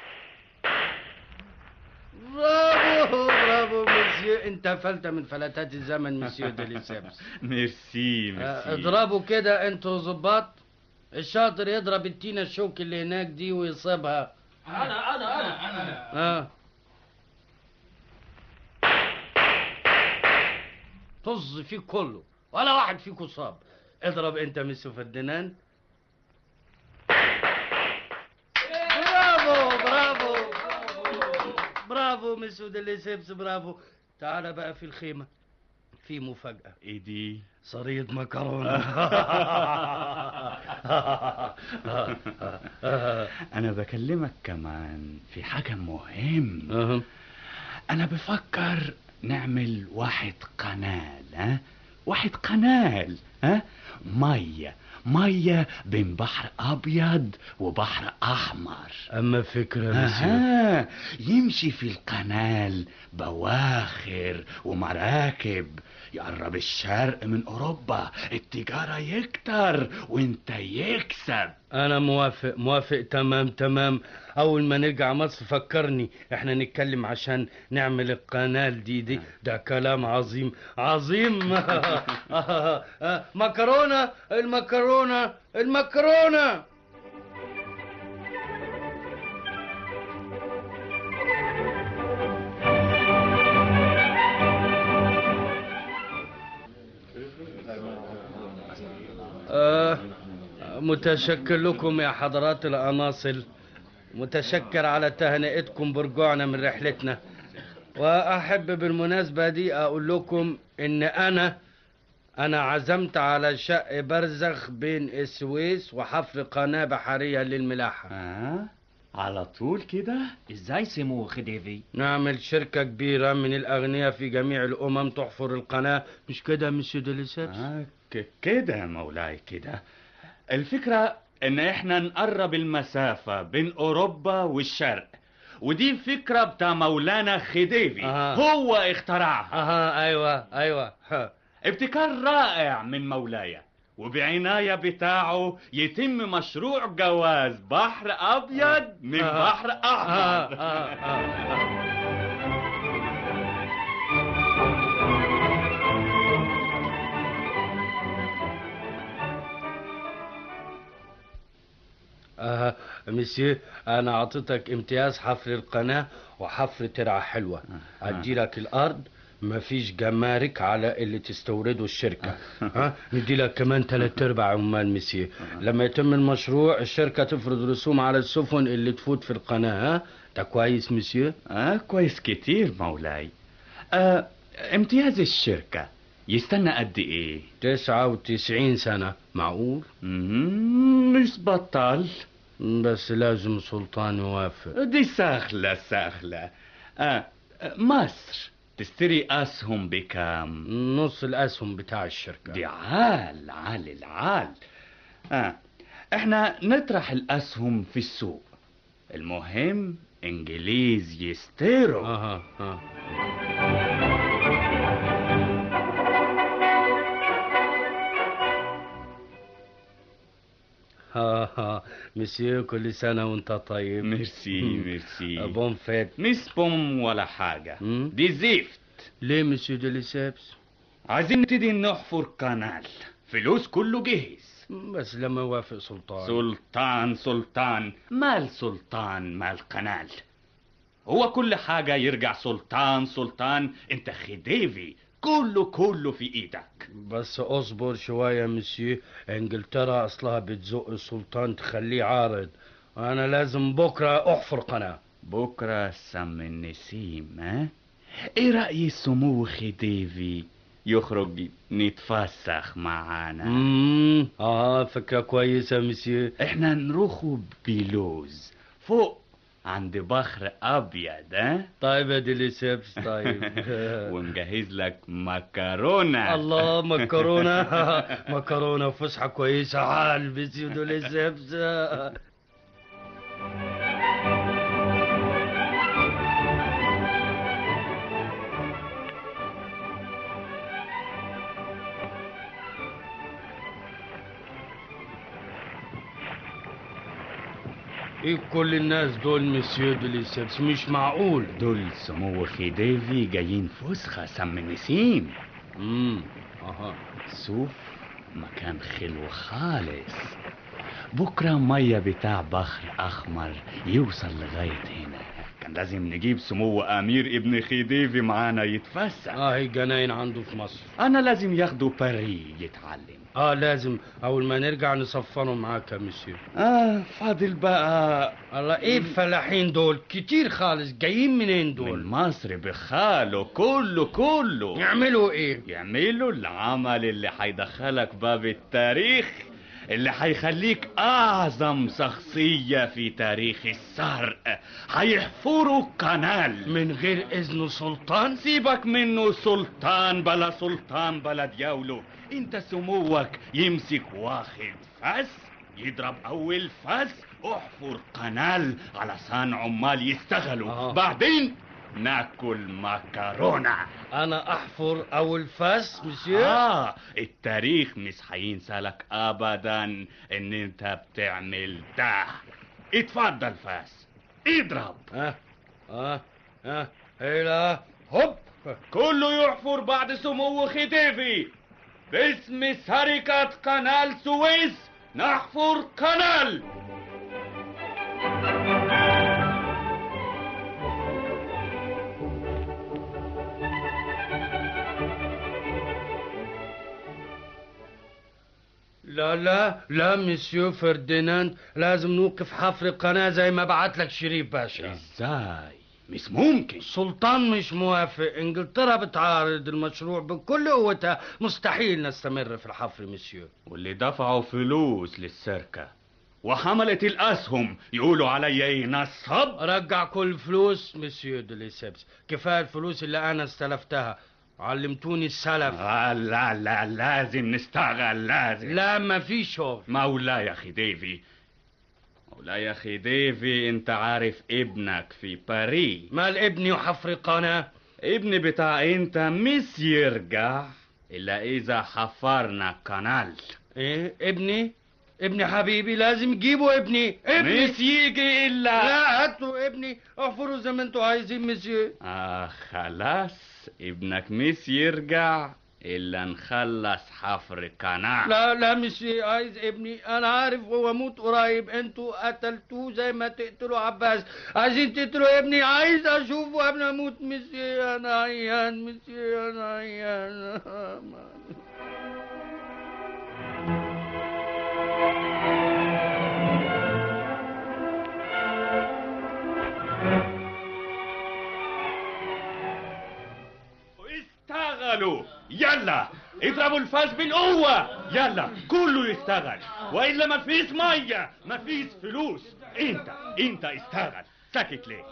برافو برافو مسيو انت فلت من فلتات الزمن مسيو ديليسيبس ميرسي آه، ميرسي اضربوا كده انتوا ظباط الشاطر يضرب التينة الشوك اللي هناك دي ويصيبها انا انا انا انا اه طز فيه كله ولا واحد فيكم صاب اضرب انت ميسو فرديناند برافو برافو برافو ميسو ديليسيبس برافو تعال بقى في الخيمة في مفاجأة ايه دي صريد مكرونة انا بكلمك كمان في حاجة مهم انا بفكر نعمل واحد قنال ها واحد قنال ها مية مية بين بحر ابيض وبحر احمر اما فكرة ميسيو أها يمشي في القنال بواخر ومراكب يقرب الشرق من اوروبا التجارة يكتر وانت يكسب انا موافق موافق تمام تمام اول ما نرجع مصر فكرني احنا نتكلم عشان نعمل القنال دي دي ده كلام عظيم عظيم مكرونة المكرونة المكرونة آه متشكر لكم يا حضرات الأناصل متشكر على تهنئتكم برجوعنا من رحلتنا وأحب بالمناسبة دي أقول لكم إن أنا أنا عزمت على شق برزخ بين السويس وحفر قناة بحرية للملاحة آه على طول كده ازاي سمو خديفي نعمل شركة كبيرة من الأغنياء في جميع الأمم تحفر القناة مش كده يا مسيو ديليسيبس آه ك- كده يا مولاي كده الفكرة ان احنا نقرب المسافة بين اوروبا والشرق ودي فكرة بتاع مولانا خديفي أها. هو اخترعها أها أيوة أيوة ها. ابتكار رائع من مولاي وبعناية بتاعه يتم مشروع جواز بحر أبيض من آه. بحر أحمر آه، آه، آه. آه مسيو انا اعطيتك امتياز حفر القناه وحفر ترعه حلوه ادي لك الارض مفيش جمارك على اللي تستورده الشركه ها ندي لك كمان ثلاث ارباع عمال مسيو لما يتم المشروع الشركه تفرض رسوم على السفن اللي تفوت في القناه ها ده كويس مسيو آه كويس كتير مولاي آه امتياز الشركة يستنى قد ايه تسعة وتسعين سنة معقول مم، مش بطل بس لازم سلطان يوافق دي سهلة سهلة آه آه، مصر تشتري أسهم بكام نص الاسهم بتاع الشركه دي عال عال العال آه. احنا نطرح الأسهم في السوق المهم إنجليز يستيروا اها ها ها ها مسيو كل سنة وانت طيب ميرسي ميرسي بون فيت مش بوم ولا حاجة دي زفت ليه مسيو ديليسيبس عايزين نبتدي نحفر قنال فلوس كله جاهز بس لما يوافق سلطان سلطان سلطان مال سلطان مال قنال هو كل حاجة يرجع سلطان سلطان انت خديفي كله كله في ايدك بس اصبر شوية مسيو انجلترا اصلها بتزق السلطان تخليه عارض انا لازم بكرة احفر قناة بكرة سم النسيم ها ايه رأي سمو خديفي يخرج نتفسخ معانا امم اه فكرة كويسة مسيو احنا نروحوا بلوز فوق عند بحر ابيض ها طيب يا ديليسيبس طيب ونجهز لك مكرونه الله مكرونة مكرونة وفسحة كويسة عال مسيو ديليسيبس ايه كل الناس دول مسيو ديليسيبس مش معقول دول سمو خديفي جايين فسخة سم النسيم امم اها شوف مكان خلو خالص بكرة مية بتاع بحر أحمر يوصل لغاية هنا كان لازم نجيب سمو أمير ابن خديفي معانا يتفسح اه هي جناين عنده في مصر أنا لازم ياخده باري يتعلم اه لازم اول ما نرجع نصفره معاك يا مسيو آه فاضل بقى الله ايه الفلاحين دول كتير خالص جايين منين دول من مصر بخاله كله كله يعملوا ايه يعملوا العمل اللي هيدخلك باب التاريخ اللي هيخليك اعظم شخصية في تاريخ السرق هيحفروا قنال من غير اذن سلطان سيبك منه سلطان بلا سلطان بلا دياوله انت سموك يمسك واخد فاس يضرب اول فاس احفر قنال علشان عمال يشتغلوا آه. بعدين ناكل مكرونه انا احفر اول فاس مسيو اه التاريخ مش هينسى لك ابدا ان انت بتعمل ده اتفضل فاس اضرب اه اه اه هيلا هوب كله يحفر بعد سمو خديفي باسم شركة قنال سويس نحفر قنال لا لا لا مسيو فرديناند لازم نوقف حفر القناة زي ما بعت لك شريف باشا ازاي مش ممكن السلطان مش موافق انجلترا بتعارض المشروع بكل قوتها مستحيل نستمر في الحفر مسيو واللي دفعوا فلوس للسركة وحملت الأسهم يقولوا عليا ايه نصب رجع كل فلوس مسيو ديليسيبس كفاية الفلوس اللي انا استلفتها علمتوني السلف آه لا لا لازم نشتغل لازم لا ما في شغل مولاي يا خديفي مولاي يا خديفي انت عارف ابنك في باريس مال ابني وحفر قناة ابني بتاع انت مش يرجع الا اذا حفرنا قنال ايه ابني ابني حبيبي لازم جيبوا ابني ابني مش يجي الا لا هاتوا ابني احفروا زي ما انتوا عايزين مسيو اه خلاص ابنك مش يرجع الا نخلص حفر قناع لا لا مش عايز ابني انا عارف هو موت قريب انتوا قتلتوه زي ما تقتلوا عباس عايزين تقتلوا ابني عايز اشوفه قبل ما اموت مسي انا عيان مسي انا عيان اشتغلوا يلا اضربوا الفاس بالقوة يلا كله يشتغل والا مفيش مية مفيش فلوس انت انت اشتغل ساكت ليه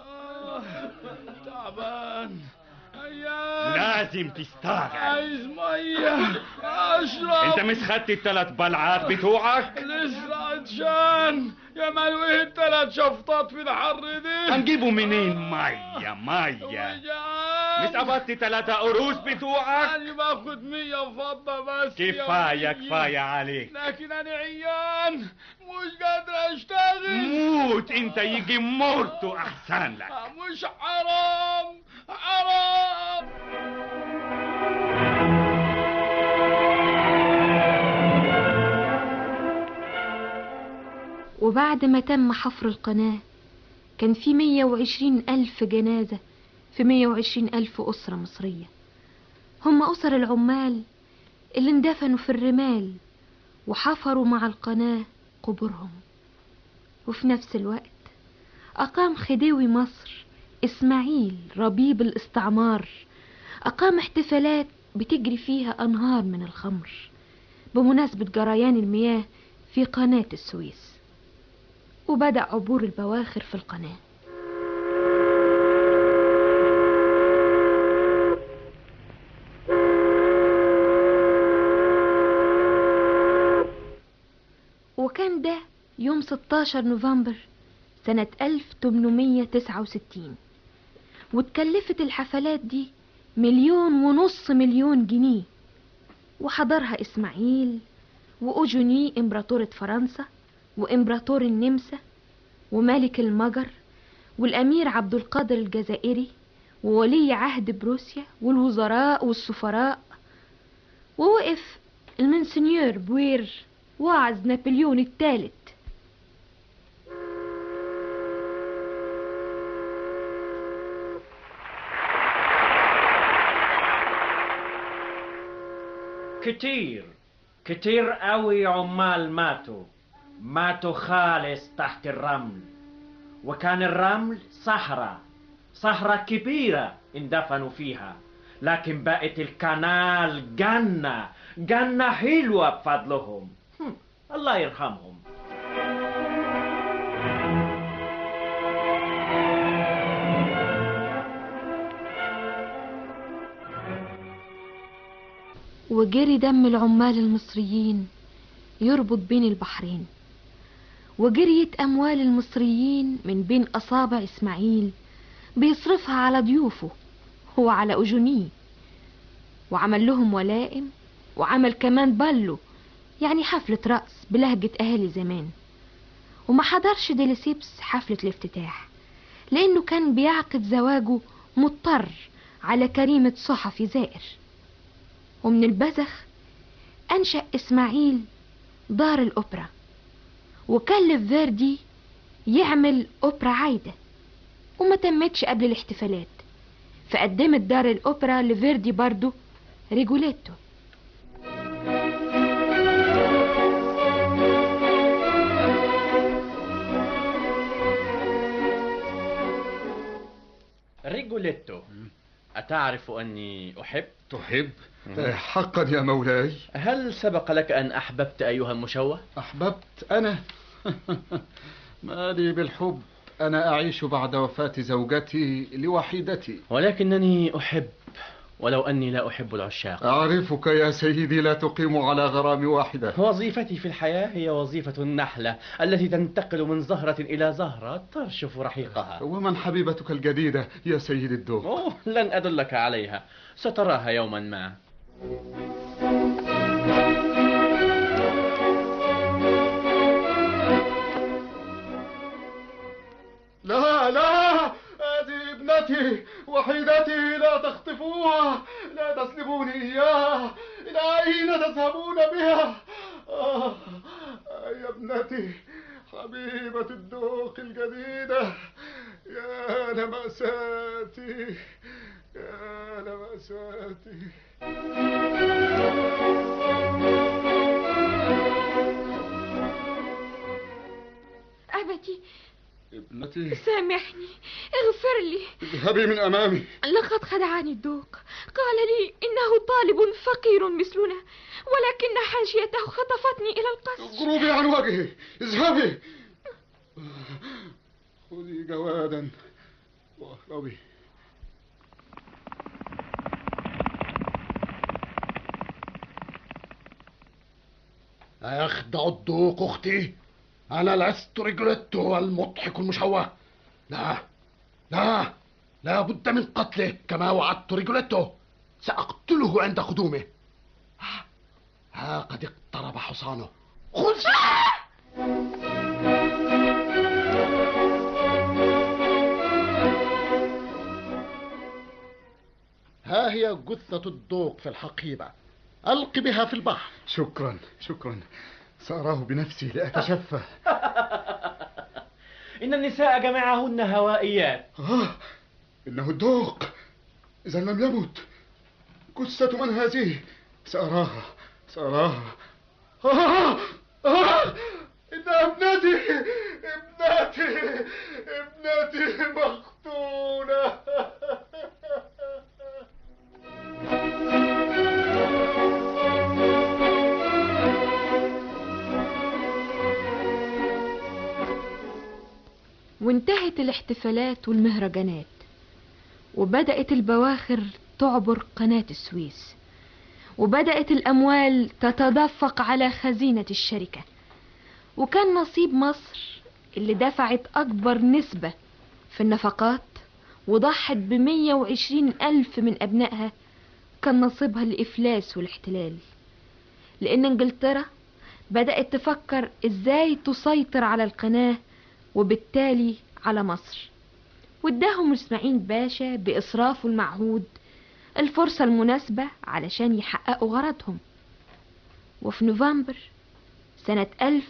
تعبان عيان لازم تشتغل عايز ميه اشرب انت مش خدت الثلاث بلعات بتوعك لسه عطشان يا مالو ايه التلات شفطات في الحر دي هنجيبوا منين مية مية وجعان مش قبضت ثلاثة قروش بتوعك انا باخد مية فضة بس يا كفاية ولية. كفاية عليك لكن انا عيان مش قادر اشتغل موت انت يجي مرته احسن لك مش حرام حرام وبعد ما تم حفر القناة كان في 120 ألف جنازة في 120 ألف أسرة مصرية هم أسر العمال اللي اندفنوا في الرمال وحفروا مع القناة قبورهم وفي نفس الوقت أقام خديوي مصر إسماعيل ربيب الاستعمار أقام احتفالات بتجري فيها أنهار من الخمر بمناسبة جريان المياه في قناة السويس وبدأ عبور البواخر في القناة وكان ده يوم 16 نوفمبر سنة 1869 واتكلفت الحفلات دي مليون ونص مليون جنيه وحضرها إسماعيل وأوجوني إمبراطورة فرنسا وإمبراطور النمسا وملك المجر والأمير عبد القادر الجزائري وولي عهد بروسيا والوزراء والسفراء ووقف المنسنيور بوير واعظ نابليون الثالث كتير كتير قوي عمال ماتوا ماتوا خالص تحت الرمل وكان الرمل صحراء صحراء كبيرة اندفنوا فيها لكن بقت الكنال جنة جنة حلوة بفضلهم هم، الله يرحمهم وجري دم العمال المصريين يربط بين البحرين وجريت أموال المصريين من بين أصابع إسماعيل بيصرفها على ضيوفه هو على أجونيه وعمل لهم ولائم وعمل كمان بالو يعني حفلة رقص بلهجة أهالي زمان وما حضرش ديليسيبس حفلة الافتتاح لأنه كان بيعقد زواجه مضطر على كريمة صحفي زائر ومن البذخ أنشأ إسماعيل دار الأوبرا وكلف فيردي يعمل أوبرا عايدة وما تمتش قبل الاحتفالات فقدمت دار الأوبرا لفيردي برضو ريجوليتو ريجوليتو أتعرف أني أحب؟ تحب؟ حقا يا مولاي هل سبق لك أن أحببت أيها المشوه؟ أحببت أنا ما لي بالحب أنا أعيش بعد وفاة زوجتي لوحيدتي ولكنني أحب ولو أني لا أحب العشاق أعرفك يا سيدي لا تقيم على غرام واحدة وظيفتي في الحياة هي وظيفة النحلة التي تنتقل من زهرة إلى زهرة ترشف رحيقها ومن حبيبتك الجديدة يا سيد الدوق أوه لن أدلك عليها ستراها يوما ما لا لا هذه ابنتي وحيدتي لا تخطفوها لا تسلبوني إياها إلى أين تذهبون بها آه يا ابنتي حبيبة الدوق الجديدة يا لمساتي يا لمساتي أبتي ابنتي سامحني اغفر لي اذهبي من أمامي لقد خدعني الدوق قال لي إنه طالب فقير مثلنا ولكن حاشيته خطفتني إلى القصر اغربي عن وجهي اذهبي خذي جوادا واهربي أيخدع الدوق أختي أنا لست رجلته المضحك المشوه لا لا لا بد من قتله كما وعدت رجلته سأقتله عند قدومه ها- ها قد اقترب حصانه خذها ها هي جثة الدوق في الحقيبة ألق بها في البحر شكرا شكرا سأراه بنفسي لأتشفى إن النساء جميعهن هوائيات آه إنه الدوق إذا لم يمت جثة من هذه سأراها سأراها آه آه إنها ابنتي ابنتي ابنتي مقتولة وانتهت الاحتفالات والمهرجانات وبدأت البواخر تعبر قناة السويس وبدأت الأموال تتدفق على خزينة الشركة وكان نصيب مصر اللي دفعت أكبر نسبة في النفقات وضحت بمية وعشرين ألف من أبنائها كان نصيبها الإفلاس والاحتلال لأن إنجلترا بدأت تفكر إزاي تسيطر على القناة وبالتالي على مصر واداهم اسماعيل باشا بإسرافه المعهود الفرصة المناسبة علشان يحققوا غرضهم وفي نوفمبر سنة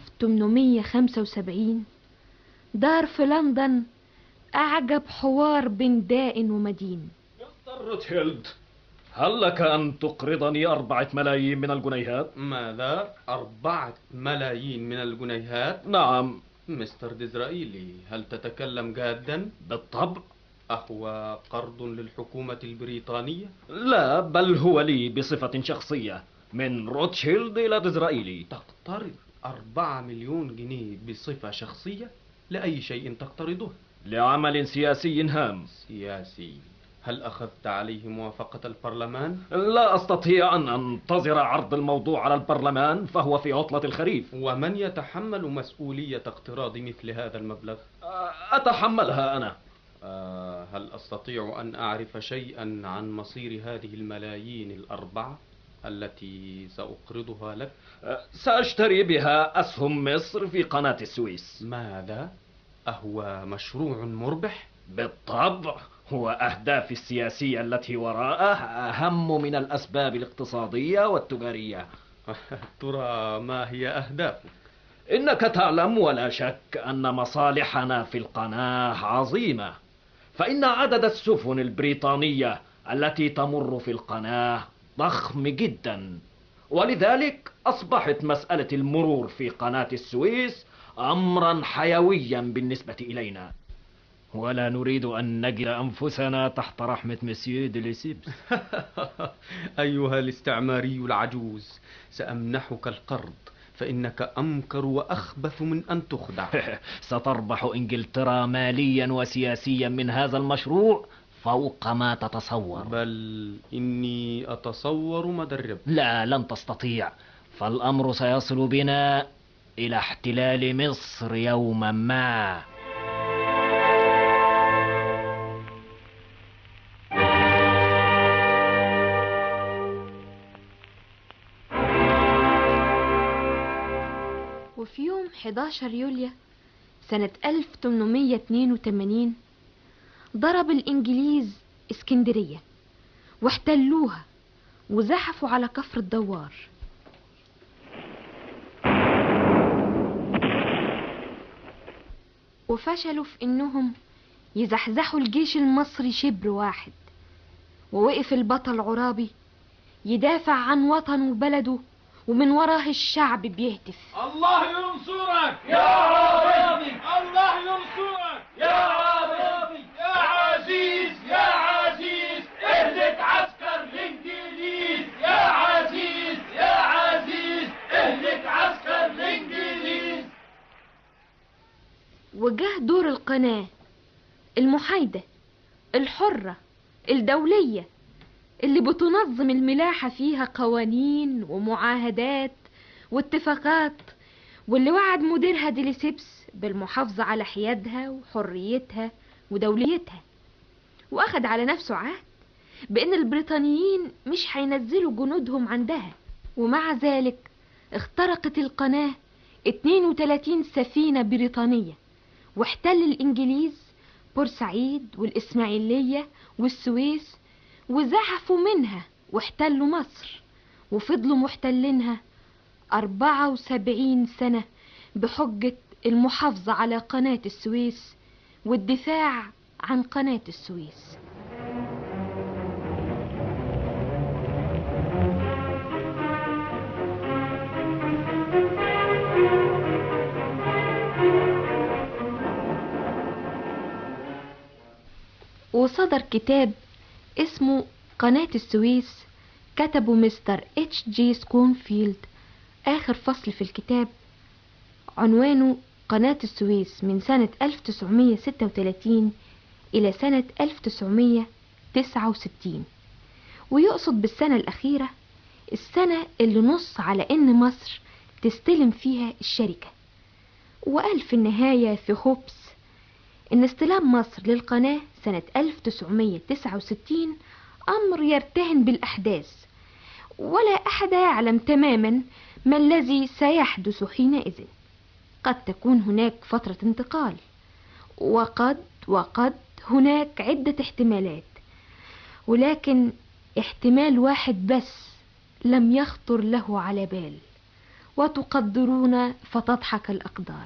1875 دار في لندن أعجب حوار بين دائن ومدين روتشيلد هل لك أن تقرضني أربعة ملايين من الجنيهات؟ ماذا؟ أربعة ملايين من الجنيهات؟ نعم مستر ديزرائيلي هل تتكلم جادا؟ بالطبع أهو قرض للحكومة البريطانية؟ لا بل هو لي بصفة شخصية من روتشيلد إلى ديزرائيلي تقترض أربعة مليون جنيه بصفة شخصية؟ لأي شيء تقترضه؟ لعمل سياسي هام سياسي هل أخذت عليه موافقة البرلمان؟ لا أستطيع أن أنتظر عرض الموضوع على البرلمان فهو في عطلة الخريف ومن يتحمل مسؤولية اقتراض مثل هذا المبلغ؟ أتحملها أنا آه، هل أستطيع أن أعرف شيئا عن مصير هذه الملايين الأربعة التي سأقرضها لك؟ سأشتري بها أسهم مصر في قناة السويس ماذا؟ أهو مشروع مربح؟ بالطبع هو أهدافي السياسية التي وراءه أهم من الأسباب الاقتصادية والتجارية ترى ما هي أهدافك؟ إنك تعلم ولا شك أن مصالحنا في القناة عظيمة فإن عدد السفن البريطانية التي تمر في القناة ضخم جدا ولذلك أصبحت مسألة المرور في قناة السويس أمرا حيويا بالنسبة إلينا ولا نريد أن نجد أنفسنا تحت رحمة مسيو ديليسيبس أيها الاستعماري العجوز سأمنحك القرض فإنك أمكر وأخبث من أن تخدع ستربح إنجلترا ماليا وسياسيا من هذا المشروع فوق ما تتصور بل إني أتصور مدرب لا لن تستطيع فالأمر سيصل بنا إلى احتلال مصر يوما ما وفي يوم 11 يوليو سنة 1882 ضرب الإنجليز اسكندرية واحتلوها وزحفوا على كفر الدوار وفشلوا في إنهم يزحزحوا الجيش المصري شبر واحد ووقف البطل عرابي يدافع عن وطنه وبلده ومن وراه الشعب بيهتف الله ينصرك يا عربي الله ينصرك يا عربي يا عزيز يا عزيز اهلك عسكر الانجليز يا عزيز يا عزيز اهلك عسكر الانجليز وجه دور القناة المحايدة الحرة الدولية اللي بتنظم الملاحة فيها قوانين ومعاهدات واتفاقات واللي وعد مديرها ديليسيبس بالمحافظة على حيادها وحريتها ودوليتها وأخد على نفسه عهد بأن البريطانيين مش هينزلوا جنودهم عندها ومع ذلك اخترقت القناة 32 سفينة بريطانية واحتل الإنجليز بورسعيد والإسماعيلية والسويس وزحفوا منها واحتلوا مصر وفضلوا محتلينها 74 سنة بحجة المحافظة على قناة السويس والدفاع عن قناة السويس وصدر كتاب اسمه قناة السويس كتبه مستر اتش جي سكونفيلد آخر فصل في الكتاب عنوانه قناة السويس من سنة 1936 إلى سنة 1969 ويقصد بالسنة الأخيرة السنة اللي نص على إن مصر تستلم فيها الشركة وقال في النهاية في هوبس إن استلام مصر للقناة سنة 1969 أمر يرتهن بالأحداث ولا أحد يعلم تماما ما الذي سيحدث حينئذ قد تكون هناك فترة انتقال وقد وقد هناك عدة احتمالات ولكن احتمال واحد بس لم يخطر له على بال وتقدرون فتضحك الأقدار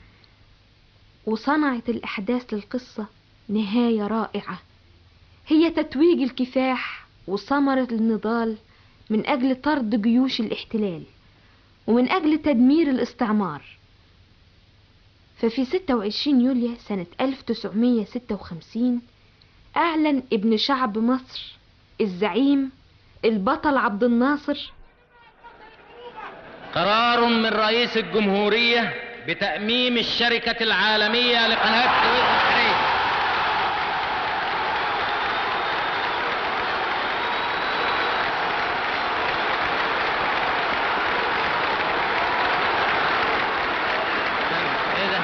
وصنعت الأحداث للقصة نهاية رائعة هي تتويج الكفاح وثمرة النضال من أجل طرد جيوش الاحتلال ومن أجل تدمير الاستعمار ففي 26 يوليو سنة 1956 أعلن ابن شعب مصر الزعيم البطل عبد الناصر قرار من رئيس الجمهورية بتأميم الشركة العالمية لقناة السويس البحرية ايه ده؟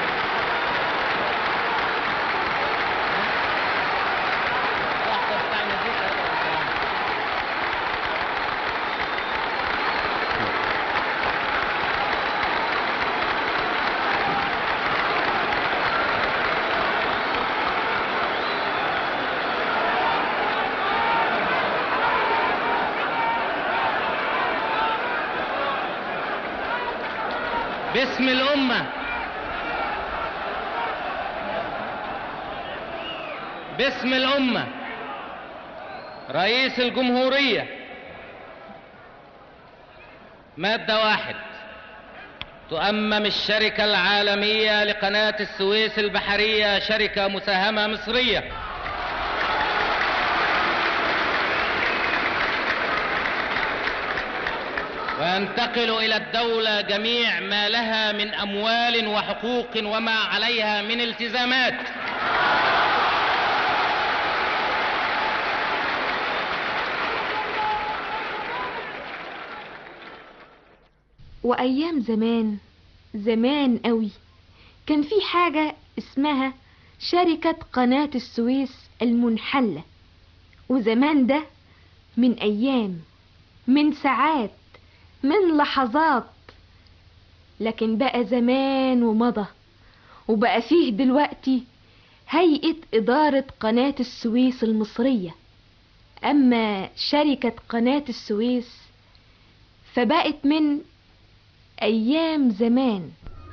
واحدة بتاع المزيكا ده ولا بتاع؟ باسم الأمة باسم الأمة رئيس الجمهورية مادة واحد تؤمم الشركة العالمية لقناة السويس البحرية شركة مساهمة مصرية وينتقل إلى الدولة جميع ما لها من أموال وحقوق وما عليها من التزامات وأيام زمان زمان قوي كان في حاجة اسمها شركة قناة السويس المنحلة وزمان ده من أيام من ساعات من لحظات لكن بقى زمان ومضى وبقى فيه دلوقتي هيئة إدارة قناة السويس المصرية أما شركة قناة السويس فبقت من أيام زمان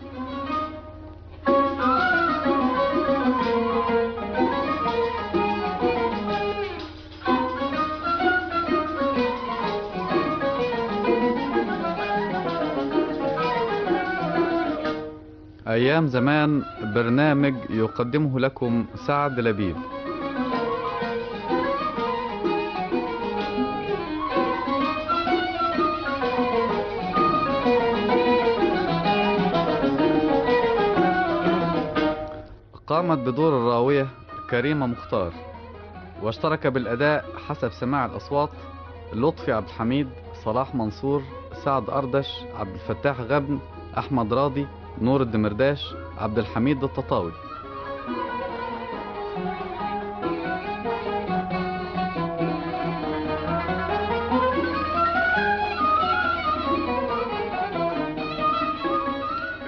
أيام زمان برنامج يقدمه لكم سعد لبيب قامت بدور الراوية كريمة مختار واشترك بالأداء حسب سماع الأصوات لطفي عبد الحميد صلاح منصور سعد أردش عبد الفتاح غبن أحمد راضي نور الدمرداش عبد الحميد التطاوي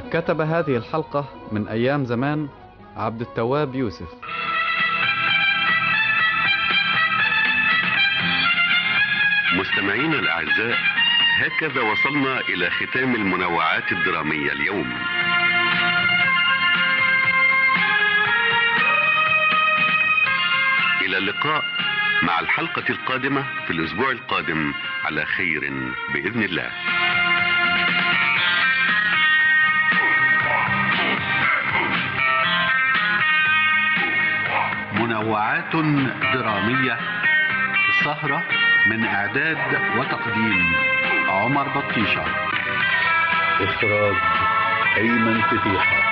كتب هذه الحلقة من أيام زمان عبد التواب يوسف مستمعينا الأعزاء هكذا وصلنا إلى ختام المنوعات الدرامية اليوم إلى اللقاء مع الحلقة القادمة في الأسبوع القادم على خير بإذن الله منوعات درامية السهرة من إعداد وتقديم عمر بطيشة إخراج أيمن فتيحة